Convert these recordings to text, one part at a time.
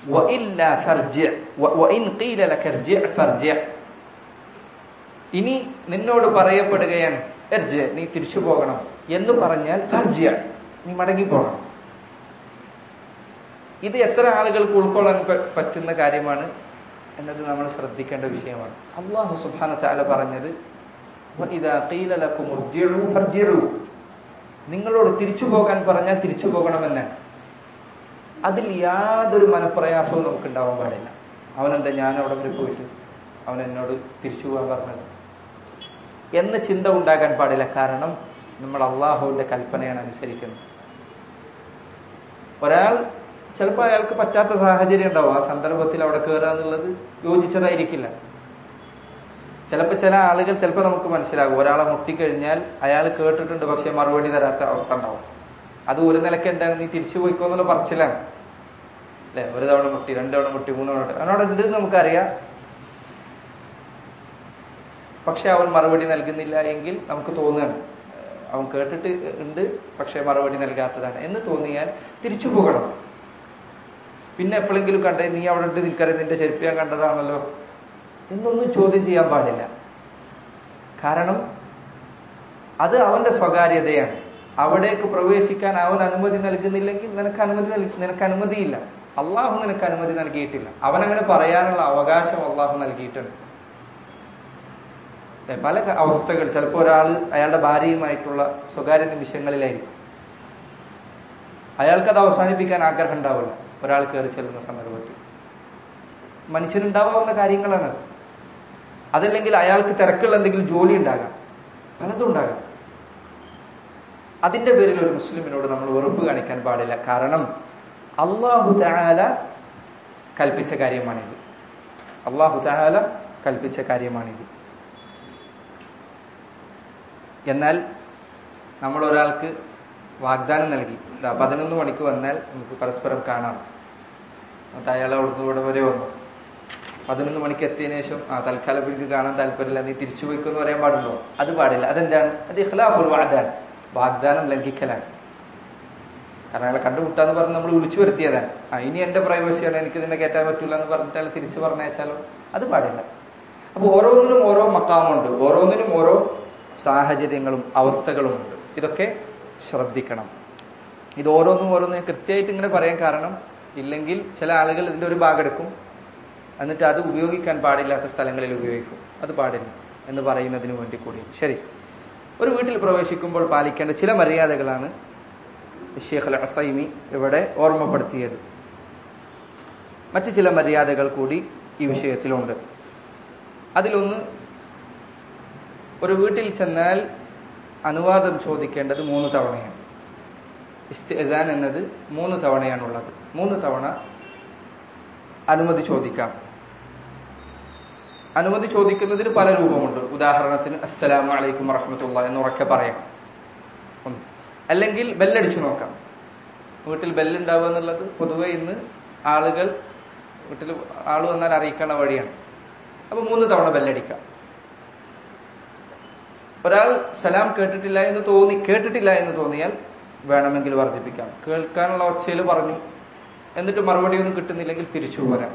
وإلا فارجع و- وإن قيل لك ارجع فارجع ഇനി നിന്നോട് പറയപ്പെടുകയാണ് എർജ നീ തിരിച്ചു പോകണം എന്ന് പറഞ്ഞാൽ ഫർജിയ നീ മടങ്ങി പോകണം ഇത് എത്ര ആളുകൾക്ക് ഉൾക്കൊള്ളാൻ പ- പറ്റുന്ന കാര്യമാണ് എന്നത് നമ്മൾ ശ്രദ്ധിക്കേണ്ട വിഷയമാണ് അള്ളാഹു സുബ്ഹാന തആല പറഞ്ഞത് "വഇദാ ഖീല ലക്കും ഇർജിഉ ഫർജിഉ." നിങ്ങളോട് തിരിച്ചു പോകാൻ പറഞ്ഞാൽ തിരിച്ചു പോകണമെന്നാണ് അതിൽ യാതൊരു മനപ്രയാസവും നമുക്ക് ഉണ്ടാവാൻ പാടില്ല അവനെന്താ ഞാൻ അവിടെ വരെ പോയിട്ട് അവൻ എന്നോട് തിരിച്ചു പോകാൻ പറഞ്ഞത് എന്ന ചിന്ത ഉണ്ടാകാൻ പാടില്ല കാരണം നമ്മൾ അള്ളാഹുവിന്റെ കൽപ്പനയാണ് അനുസരിക്കുന്നത് ഒരാൾ ചിലപ്പോൾ അയാൾക്ക് പറ്റാത്ത സാഹചര്യം ഉണ്ടാവും ആ സന്ദർഭത്തിൽ അവിടെ കയറുക എന്നുള്ളത് യോജിച്ചതായിരിക്കില്ല ചിലപ്പോൾ ചില ആളുകൾ ചിലപ്പോൾ നമുക്ക് മനസ്സിലാകും ഒരാളെ മുട്ടിക്കഴിഞ്ഞാൽ അയാൾ കേട്ടിട്ടുണ്ട് പക്ഷെ മറുപടി തരാത്ത അവസ്ഥ ഉണ്ടാവും അത് ഒരു നിലയ്ക്ക് എന്താണ് നീ തിരിച്ചു പോയിക്കോ എന്നുള്ള പറച്ചിലാണ് അല്ലെ ഒരു തവണ മുട്ടി രണ്ട് തവണ മുട്ടി മൂന്ന് തവണ മുട്ടി. അവനോട് ഉണ്ട് എന്ന് നമുക്കറിയാം പക്ഷെ അവൻ മറുപടി നൽകുന്നില്ല എങ്കിൽ നമുക്ക് തോന്നുകയാണ് ഏഹ് അവൻ കേട്ടിട്ട് ഉണ്ട് പക്ഷെ മറുപടി നൽകാത്തതാണ് എന്ന് തോന്നിയാൽ തിരിച്ചു പോകണം പിന്നെ എപ്പോഴെങ്കിലും കണ്ടേ നീ അവിടെ ഉണ്ട് നിൽക്കരുത് നിന്റെ ചെരുപ്പ് ഞാൻ കണ്ടതാണല്ലോ എന്നൊന്നും ചോദ്യം ചെയ്യാൻ പാടില്ല കാരണം അത് അവന്റെ സ്വകാര്യതയാണ് അവിടേക്ക് പ്രവേശിക്കാൻ അവൻ അനുമതി നൽകുന്നില്ലെങ്കിൽ നിനക്ക് അനുമതി നൽകി നിനക്ക് അനുമതിയില്ല അള്ളാഹു നിനക്ക് അനുമതി നൽകിയിട്ടില്ല അവൻ അങ്ങനെ പറയാനുള്ള അവകാശം അള്ളാഹു നൽകിയിട്ടുണ്ട് ഏ, പല ക- അവസ്ഥകൾ ചിലപ്പോൾ ഒരാൾ അയാളുടെ ഭാര്യയുമായിട്ടുള്ള സ്വകാര്യ നിമിഷങ്ങളിലായിരിക്കും അയാൾക്കത് അവസാനിപ്പിക്കാൻ ആഗ്രഹം ഉണ്ടാവില്ല ഒരാൾ കയറി ചെല്ലുന്ന സന്ദർഭത്തിൽ മനുഷ്യനുണ്ടാവാവുന്ന കാര്യങ്ങളാണ് അതല്ലെങ്കിൽ അയാൾക്ക് തിരക്കുള്ള എന്തെങ്കിലും ജോലി ഉണ്ടാകാം പലതും ഉണ്ടാകാം അതിന്റെ പേരിൽ ഒരു മുസ്ലിമിനോട് നമ്മൾ വെറുപ്പ് കാണിക്കാൻ പാടില്ല കാരണം അള്ളാഹു താല കൽപ്പിച്ച കാര്യമാണിത് അള്ളാഹു താല കൽപ്പിച്ച കാര്യമാണിത് എന്നാൽ നമ്മൾ ഒരാൾക്ക് വാഗ്ദാനം നൽകി ദാ പതിനൊന്ന് മണിക്ക് വന്നാൽ നമുക്ക് പരസ്പരം കാണാം എന്നിട്ട് അയാൾ അവിടുന്ന് ഇവിടെ വരെ വന്നു പതിനൊന്ന് മണിക്ക് എത്തിയതിനു ശേഷം ആ തൽക്കാലം എനിക്ക് കാണാൻ താല്പര്യമില്ല നീ തിരിച്ചു പോയിക്കെന്ന് പറയാൻ പാടുണ്ടോ അത് പാടില്ല അതെന്താണ് അത് ഇഖ്ലാഫുൽ വാഗ്ദാൻ വാഗ്ദാനം ലംഘിക്കലാണ് കാരണം അയാളെ കണ്ടുമുട്ടാന്ന് പറഞ്ഞ് നമ്മൾ വിളിച്ചു വരുത്തിയതാണ് ആ ഇനി എന്റെ പ്രൈവസിയാണ് എനിക്ക് നിന്നെ കയറ്റാൻ പറ്റില്ല എന്ന് പറഞ്ഞിട്ട് അയാൾ തിരിച്ചു പറഞ്ഞയച്ചാലോ അത് പാടില്ല അപ്പൊ ഓരോന്നിനും ഓരോ മക്കാമുണ്ട് ഓരോന്നിനും ഓരോ സാഹചര്യങ്ങളും അവസ്ഥകളും ഉണ്ട് ഇതൊക്കെ ശ്രദ്ധിക്കണം ഇത് ഓരോന്നും ഓരോന്നും ഞാൻ കൃത്യമായിട്ട് ഇങ്ങനെ പറയാൻ കാരണം ഇല്ലെങ്കിൽ ചില ആളുകൾ ഇതിന്റെ ഒരു ഭാഗം എടുക്കും എന്നിട്ട് അത് ഉപയോഗിക്കാൻ പാടില്ലാത്ത സ്ഥലങ്ങളിൽ ഉപയോഗിക്കും അത് പാടില്ല എന്ന് പറയുന്നതിന് വേണ്ടി കൂടി ശരി ഒരു വീട്ടിൽ പ്രവേശിക്കുമ്പോൾ പാലിക്കേണ്ട ചില മര്യാദകളാണ് ഷെയ്ഖ് അൽ അസൈമി ഇവിടെ ഓർമ്മപ്പെടുത്തിയത് മറ്റു ചില മര്യാദകൾ കൂടി ഈ വിഷയത്തിലുണ്ട് അതിലൊന്ന് ഒരു വീട്ടിൽ ചെന്നാൽ അനുവാദം ചോദിക്കേണ്ടത് മൂന്ന് തവണയാണ് ഇസ്തിഅദാൻ എന്നത് മൂന്ന് തവണയാണുള്ളത് മൂന്ന് തവണ അനുമതി ചോദിക്കാം അനുമതി ചോദിക്കുന്നതിന് പല രൂപമുണ്ട് ഉദാഹരണത്തിന് അസ്സലാമു അലൈക്കും വറഹമത്തുള്ള എന്ന് ഉറക്കെ പറയാം ഒന്ന് അല്ലെങ്കിൽ ബെല്ലടിച്ചു നോക്കാം വീട്ടിൽ ബെല്ലുണ്ടാവുക എന്നുള്ളത് പൊതുവെ ഇന്ന് ആളുകൾ വീട്ടിൽ ആൾ വന്നാൽ അറിയിക്കേണ്ട വഴിയാണ് അപ്പൊ മൂന്ന് തവണ ബെല്ലടിക്കാം ഒരാൾ സലാം കേട്ടിട്ടില്ല എന്ന് തോന്നി കേട്ടിട്ടില്ല എന്ന് തോന്നിയാൽ വേണമെങ്കിൽ വർദ്ധിപ്പിക്കാം കേൾക്കാനുള്ള ഒച്ചയിൽ പറഞ്ഞു എന്നിട്ട് മറുപടി ഒന്നും കിട്ടുന്നില്ലെങ്കിൽ തിരിച്ചു പോരാം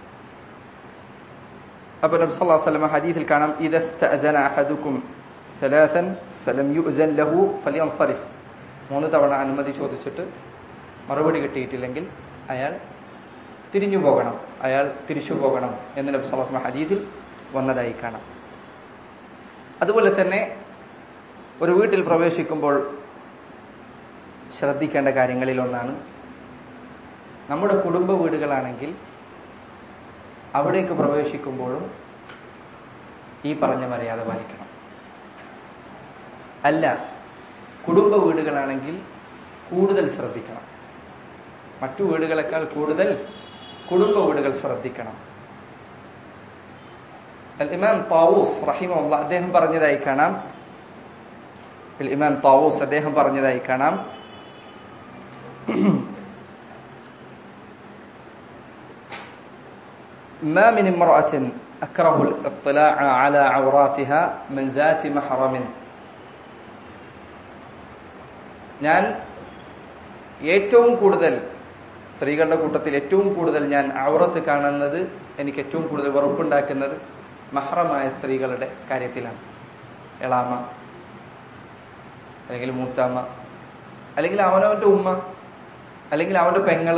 അപ്പൊ നബി സല്ലല്ലാഹു അലൈഹി വസല്ലം ഹദീസിൽ കാണാം ഇദസ്തഅദന അഹദുക്കും സലാസൻ ഫലം യുഅ്ദൻ ലഹു ഫലിയൻസറിഫ് മൂന്ന് തവണ അനുമതി ചോദിച്ചിട്ട് മറുപടി കിട്ടിയിട്ടില്ലെങ്കിൽ അയാൾ തിരിഞ്ഞു പോകണം അയാൾ തിരിച്ചു പോകണം എന്ന് നബി സല്ലല്ലാഹു അലൈഹി വസല്ലം ഹദീസിൽ വന്നതായി കാണാം അതുപോലെ തന്നെ ഒരു വീട്ടിൽ പ്രവേശിക്കുമ്പോൾ ശ്രദ്ധിക്കേണ്ട കാര്യങ്ങളിൽ ഒന്നാണ് നമ്മുടെ കുടുംബ വീടുകളാണെങ്കിൽ അവിടേക്ക് പ്രവേശിക്കുമ്പോഴും ഈ പറഞ്ഞ മര്യാദ പാലിക്കണം അല്ല കുടുംബ വീടുകളാണെങ്കിൽ കൂടുതൽ ശ്രദ്ധിക്കണം മറ്റു വീടുകളെക്കാൾ കൂടുതൽ കുടുംബ വീടുകൾ ശ്രദ്ധിക്കണം അൽ ഇമാം താവൂസ് റഹിമുള്ള അദ്ദേഹം പറഞ്ഞതായി കാണാം അൽ ഇമാം താവൂസ് അദ്ദേഹം പറഞ്ഞതായി കാണാം ما من امرأة أكره الاطلاع على عوراتها من ذات محرم ഞാൻ ഏറ്റവും കൂടുതൽ സ്ത്രീകളുടെ കൂട്ടത്തിൽ ഏറ്റവും കൂടുതൽ ഞാൻ ഔറത്ത് കാണുന്നത് എനിക്ക് ഏറ്റവും കൂടുതൽ വെറുപ്പുണ്ടാക്കുന്നത് മഹറമായ സ്ത്രീകളുടെ കാര്യത്തിലാണ് എളാമ അല്ലെങ്കിൽ മൂത്താമ്മ അല്ലെങ്കിൽ അവനവന്റെ ഉമ്മ അല്ലെങ്കിൽ അവന്റെ പെങ്ങള്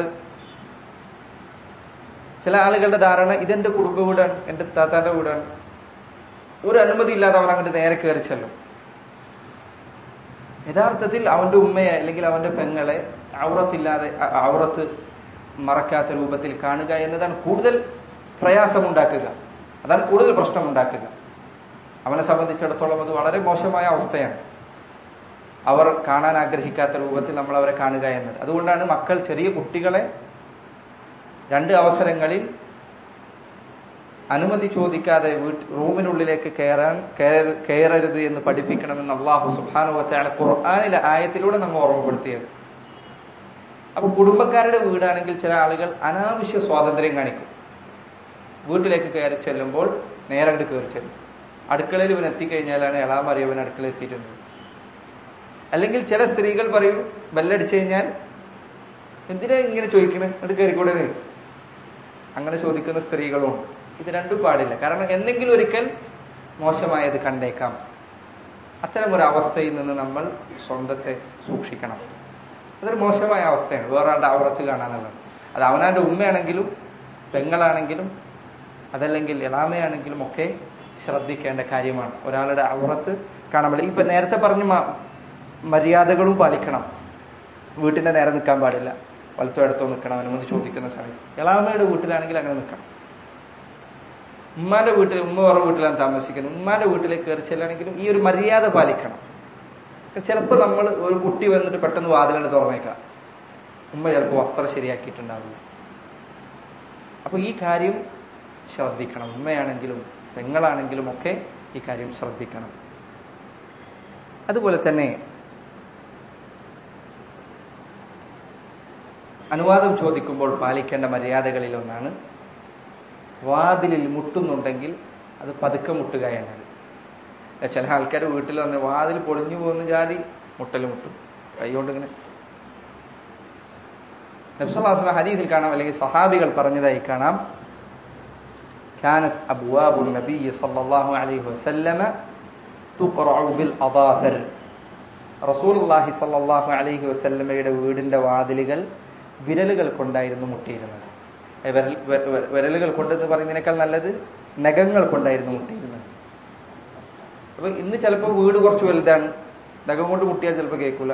ചില ആളുകളുടെ ധാരണ ഇതെന്റെ കുടുംബ വീടാണ് എന്റെ താത്താന്റെ വീടാണ് ഒരു അനുമതി ഇല്ലാതെ അവൻ അങ്ങോട്ട് നേരെ കയറി ചെല്ലും യഥാർത്ഥത്തിൽ അവന്റെ ഉമ്മയെ അല്ലെങ്കിൽ അവന്റെ പെങ്ങളെ ഔറത്തില്ലാതെ അ- ഔറത്ത് മറക്കാത്ത രൂപത്തിൽ കാണുക എന്നതാണ് കൂടുതൽ പ്രയാസമുണ്ടാക്കുക അതാണ് കൂടുതൽ പ്രശ്നമുണ്ടാക്കുക അവനെ സംബന്ധിച്ചിടത്തോളം അത് വളരെ മോശമായ അവസ്ഥയാണ് അവർ കാണാൻ ആഗ്രഹിക്കാത്ത രൂപത്തിൽ നമ്മൾ അവരെ കാണുക എന്നത് അതുകൊണ്ടാണ് മക്കൾ ചെറിയ കുട്ടികളെ രണ്ട് അവസരങ്ങളിൽ അനുമതി ചോദിക്കാതെ വീട്ട് റൂമിനുള്ളിലേക്ക് കയറാൻ കയറ- കയറരുത് എന്ന് പഠിപ്പിക്കണമെന്ന് അള്ളാഹു സുബാനുവത്തായ ഖുർആാനിലെ ആയത്തിലൂടെ നമ്മൾ ഓർമ്മപ്പെടുത്തിയത് അപ്പൊ കുടുംബക്കാരുടെ വീടാണെങ്കിൽ ചില ആളുകൾ അനാവശ്യ സ്വാതന്ത്ര്യം കാണിക്കും വീട്ടിലേക്ക് കയറി ചെല്ലുമ്പോൾ നേരെ അങ്ങോട്ട് കയറി ചെല്ലും അടുക്കളയിൽ ഇവൻ എത്തിക്കഴിഞ്ഞാലാണ് എളാമറി അവൻ അടുക്കളയിൽ എത്തിയിട്ടുള്ളത് അല്ലെങ്കിൽ ചില സ്ത്രീകൾ പറയും ബെല്ലടിച്ചു കഴിഞ്ഞാൽ എന്തിനാ ഇങ്ങനെ ചോദിക്കണേ എന്നിട്ട് കയറിക്കൂടെ നീ? അങ്ങനെ ചോദിക്കുന്ന സ്ത്രീകളുണ്ട് ഇത് രണ്ടും പാടില്ല കാരണം എന്തെങ്കിലും ഒരിക്കൽ മോശമായത് കണ്ടേക്കാം അത്തരം ഒരു അവസ്ഥയിൽ നിന്ന് നമ്മൾ സ്വന്തത്തെ സൂക്ഷിക്കണം അതൊരു മോശമായ അവസ്ഥയാണ് വേറെ ആളുടെ ഔറത്ത് കാണാനുള്ളത് അത് അവനാന്റെ ഉമ്മയാണെങ്കിലും പെങ്ങളാണെങ്കിലും അതല്ലെങ്കിൽ ഇളാമയാണെങ്കിലും ഒക്കെ ശ്രദ്ധിക്കേണ്ട കാര്യമാണ് ഒരാളുടെ ഔറത്ത് കാണാൻ പാടില്ല ഇപ്പൊ നേരത്തെ പറഞ്ഞ മ- മര്യാദകളും പാലിക്കണം വീട്ടിന്റെ നേരെ നിൽക്കാൻ പാടില്ല വലത്തോ ഇടത്തോ നിൽക്കണം അനുമതി ചോദിക്കുന്ന സമയത്ത് ഇളാമയുടെ വീട്ടിലാണെങ്കിൽ അങ്ങനെ നിൽക്കണം ഉമ്മാന്റെ വീട്ടിൽ ഉമ്മ വേറെ വീട്ടിലാണ് താമസിക്കുന്നത് ഉമ്മാന്റെ വീട്ടിലേക്ക് കയറി ചെല്ലാണെങ്കിലും ഈ ഒരു മര്യാദ പാലിക്കണം ചിലപ്പോൾ നമ്മൾ ഒരു കുട്ടി വന്നിട്ട് പെട്ടെന്ന് വാതിലാണ് തുറന്നേക്കാം ഉമ്മ ചിലപ്പോൾ വസ്ത്രം ശരിയാക്കിയിട്ടുണ്ടാവില്ല അപ്പൊ ഈ കാര്യം ശ്രദ്ധിക്കണം ഉമ്മയാണെങ്കിലും പെങ്ങളാണെങ്കിലും ഒക്കെ ഈ കാര്യം ശ്രദ്ധിക്കണം അതുപോലെ തന്നെ അനുവാദം ചോദിക്കുമ്പോൾ പാലിക്കേണ്ട മര്യാദകളിൽ ഒന്നാണ് വാതിലിൽ മുട്ടുന്നുണ്ടെങ്കിൽ അത് പതുക്കെ മുട്ടുക എന്നത് ചില ആൾക്കാർ വീട്ടിൽ വന്ന് വാതിൽ പൊളിഞ്ഞു പോകുന്ന ജാതി മുട്ടൽ മുട്ടും കൈകൊണ്ട് ഇങ്ങനെ നബ്സല്ലാസ്മ ഹദീസിൽ കാണാം അല്ലെങ്കിൽ സഹാബികൾ പറഞ്ഞതായി കാണാം كانت أبواب النبي صلى الله عليه وسلم تقرع بالأظافر റസൂൽ അള്ളാഹി സല്ലാഹു അലൈഹി വസല്ലമയുടെ വീടിന്റെ വാതിലുകൾ വിരലുകൾ കൊണ്ടായിരുന്നു മുട്ടിയിരുന്നത് ഏ, വിരൽ വെ- വെ- വിരലുകൾ കൊണ്ടെന്ന് പറയുന്നതിനേക്കാൾ നല്ലത് നഖങ്ങൾ കൊണ്ടായിരുന്നു മുട്ടിയിരുന്നത് അപ്പൊ ഇന്ന് ചിലപ്പോൾ വീട് കുറച്ച് വലുതാണ് നഖം കൊണ്ട് മുട്ടിയാൽ ചിലപ്പോൾ കേൾക്കൂല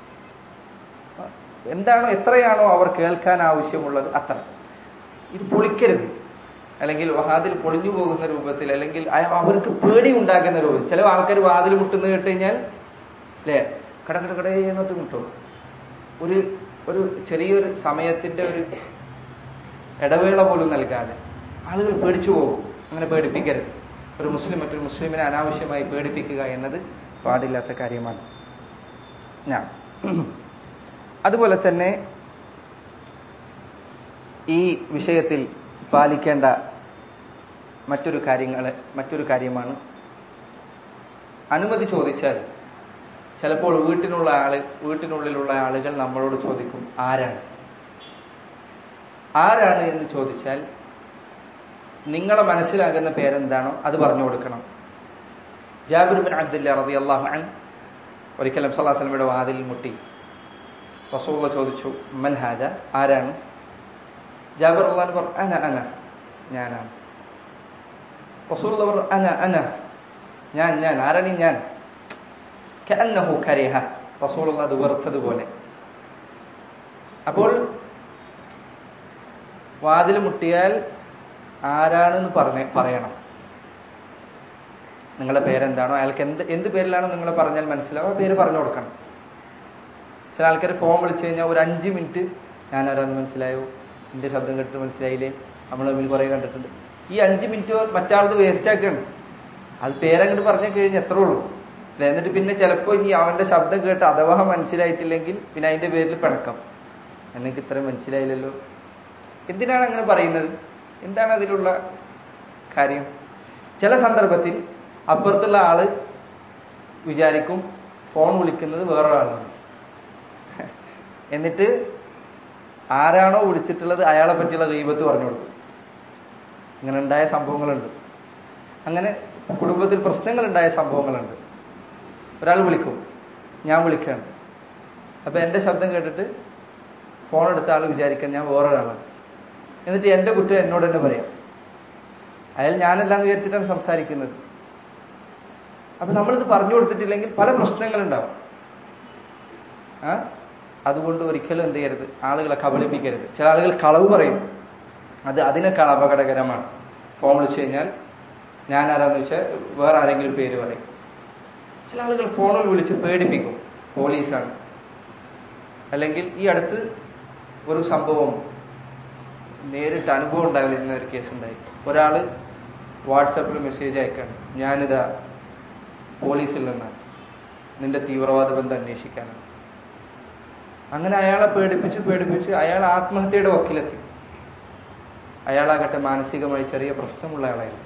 എന്താണോ എത്രയാണോ അവർ കേൾക്കാൻ ആവശ്യമുള്ളത് അത്ര ഇത് പൊളിക്കരുത് അല്ലെങ്കിൽ വാതിൽ പൊളിഞ്ഞു പോകുന്ന രൂപത്തിൽ അല്ലെങ്കിൽ അയ- അവർക്ക് പേടി ഉണ്ടാക്കുന്ന രൂപത്തിൽ ചില ആൾക്കാർ വാതിൽ മുട്ടുന്ന കേട്ട് കഴിഞ്ഞാൽ അല്ലേ കട കട കടേ എന്നിട്ട് മുട്ടും ഒരു ഒരു ചെറിയൊരു സമയത്തിന്റെ ഒരു ഇടവേള പോലും നൽകാതെ ആളുകൾ പേടിച്ചു പോകും അങ്ങനെ പേടിപ്പിക്കരുത് ഒരു മുസ്ലിം മറ്റൊരു മുസ്ലിമിനെ അനാവശ്യമായി പേടിപ്പിക്കുക എന്നത് പാടില്ലാത്ത കാര്യമാണ് ഞാൻ അതുപോലെ തന്നെ ഈ വിഷയത്തിൽ പാലിക്കേണ്ട മറ്റൊരു കാര്യങ്ങൾ മറ്റൊരു കാര്യമാണ് അനുമതി ചോദിച്ചാൽ ചിലപ്പോൾ വീട്ടിനുള്ള ആള് വീട്ടിനുള്ളിലുള്ള ആളുകൾ നമ്മളോട് ചോദിക്കും ആരാണ് ആരാണ് എന്ന് ചോദിച്ചാൽ നിങ്ങളെ മനസ്സിലാകുന്ന പേരെന്താണോ അത് പറഞ്ഞു കൊടുക്കണം ജാബിർ ബിൻ അബ്ദുല്ല റതി അള്ളാഹു അൻ ഒരിക്കലും സല്ലാ സ്വലമയുടെ വാതിൽ മുട്ടി റസൂള്ള ചോദിച്ചു മൻ ഹാജ ആരാണ് ജാബിർ അള്ളഹാൻ പറഞ്ഞു അന അന ഞാനാണ് റസൂള്ള പറഞ്ഞു അന അന ഞാൻ ഞാൻ ആരാണ് ഈ ഞാൻ കഅന്നഹു കരിഹ റസൂലുള്ള അത് വെറുത്തതുപോലെ അപ്പോൾ വാതിൽ മുട്ടിയാൽ ആരാണെന്ന് പറഞ്ഞ പറയണം നിങ്ങളുടെ പേരെന്താണോ അയാൾക്ക് എന്ത് എന്ത് പേരിലാണോ നിങ്ങൾ പറഞ്ഞാൽ മനസ്സിലാവും ആ പേര് പറഞ്ഞു കൊടുക്കണം ചില ആൾക്കാർ ഫോൺ വിളിച്ചു കഴിഞ്ഞാൽ ഒരു അഞ്ച് മിനിറ്റ് ഞാൻ ആരാന്ന് മനസ്സിലായോ എൻ്റെ ശബ്ദം കേട്ടിട്ട് മനസ്സിലായില്ലേ നമ്മൾ തമ്മിൽ കുറേ കണ്ടിട്ടുണ്ട് ഈ അഞ്ച് മിനിറ്റ് മറ്റാളത് വേസ്റ്റ് ആക്കുകയാണ് അത് പേരങ്ങോട്ട് പറഞ്ഞു കഴിഞ്ഞാൽ എത്ര ഉള്ളൂ അല്ലെ എന്നിട്ട് പിന്നെ ചിലപ്പോൾ ഇനി അവന്റെ ശബ്ദം കേട്ട് അഥവാ മനസ്സിലായിട്ടില്ലെങ്കിൽ പിന്നെ അതിന്റെ പേരിൽ പിണക്കം എനിക്ക് ഇത്ര മനസ്സിലായില്ലല്ലോ എന്തിനാണ് അങ്ങനെ പറയുന്നത് എന്താണ് അതിലുള്ള കാര്യം ചില സന്ദർഭത്തിൽ അപ്പുറത്തുള്ള ആള് വിചാരിക്കും ഫോൺ വിളിക്കുന്നത് വേറൊരാളാണ് എന്നിട്ട് ആരാണോ വിളിച്ചിട്ടുള്ളത് അയാളെ പറ്റിയുള്ള ദൈവത്ത് പറഞ്ഞു കൊടുക്കും ഇങ്ങനെ ഉണ്ടായ സംഭവങ്ങളുണ്ട് അങ്ങനെ കുടുംബത്തിൽ പ്രശ്നങ്ങൾ ഉണ്ടായ സംഭവങ്ങളുണ്ട് ഒരാൾ വിളിക്കും ഞാൻ വിളിക്കുകയാണ് അപ്പൊ എന്റെ ശബ്ദം കേട്ടിട്ട് ഫോൺ എടുത്ത ആൾ വിചാരിക്കാൻ ഞാൻ വേറൊരാളാണ് എന്നിട്ട് എന്റെ കുറ്റം എന്നോട് തന്നെ പറയാം അയാൾ ഞാനെല്ലാം വിചാരിച്ചിട്ടാണ് സംസാരിക്കുന്നത് അപ്പൊ നമ്മളിത് പറഞ്ഞു കൊടുത്തിട്ടില്ലെങ്കിൽ പല പ്രശ്നങ്ങളുണ്ടാവും ആ അതുകൊണ്ട് ഒരിക്കലും എന്ത് ചെയ്യരുത് ആളുകളെ കബളിപ്പിക്കരുത് ചില ആളുകൾ കളവ് പറയും അത് അതിനേക്കാൾ അപകടകരമാണ് ഫോൺ വിളിച്ചു കഴിഞ്ഞാൽ ഞാൻ ആരാന്ന് വെച്ചാൽ വേറെ ആരെങ്കിലും പേര് പറയും ചില ആളുകൾ ഫോണിൽ വിളിച്ച് പേടിപ്പിക്കും പോലീസാണ് അല്ലെങ്കിൽ ഈ അടുത്ത് ഒരു സംഭവം നേരിട്ട് അനുഭവം ഉണ്ടായിരുന്ന ഒരു കേസ് ഉണ്ടായി ഒരാള് വാട്സാപ്പിൽ മെസ്സേജ് അയക്കാണ് ഞാനിതാ പോലീസിൽ നിന്നാണ് നിന്റെ തീവ്രവാദ ബന്ധം അന്വേഷിക്കാനാണ് അങ്ങനെ അയാളെ പേടിപ്പിച്ച് പേടിപ്പിച്ച് അയാൾ ആത്മഹത്യയുടെ വക്കിലെത്തി അയാളാകട്ടെ മാനസികമായി ചെറിയ പ്രശ്നമുള്ള ആളായിരുന്നു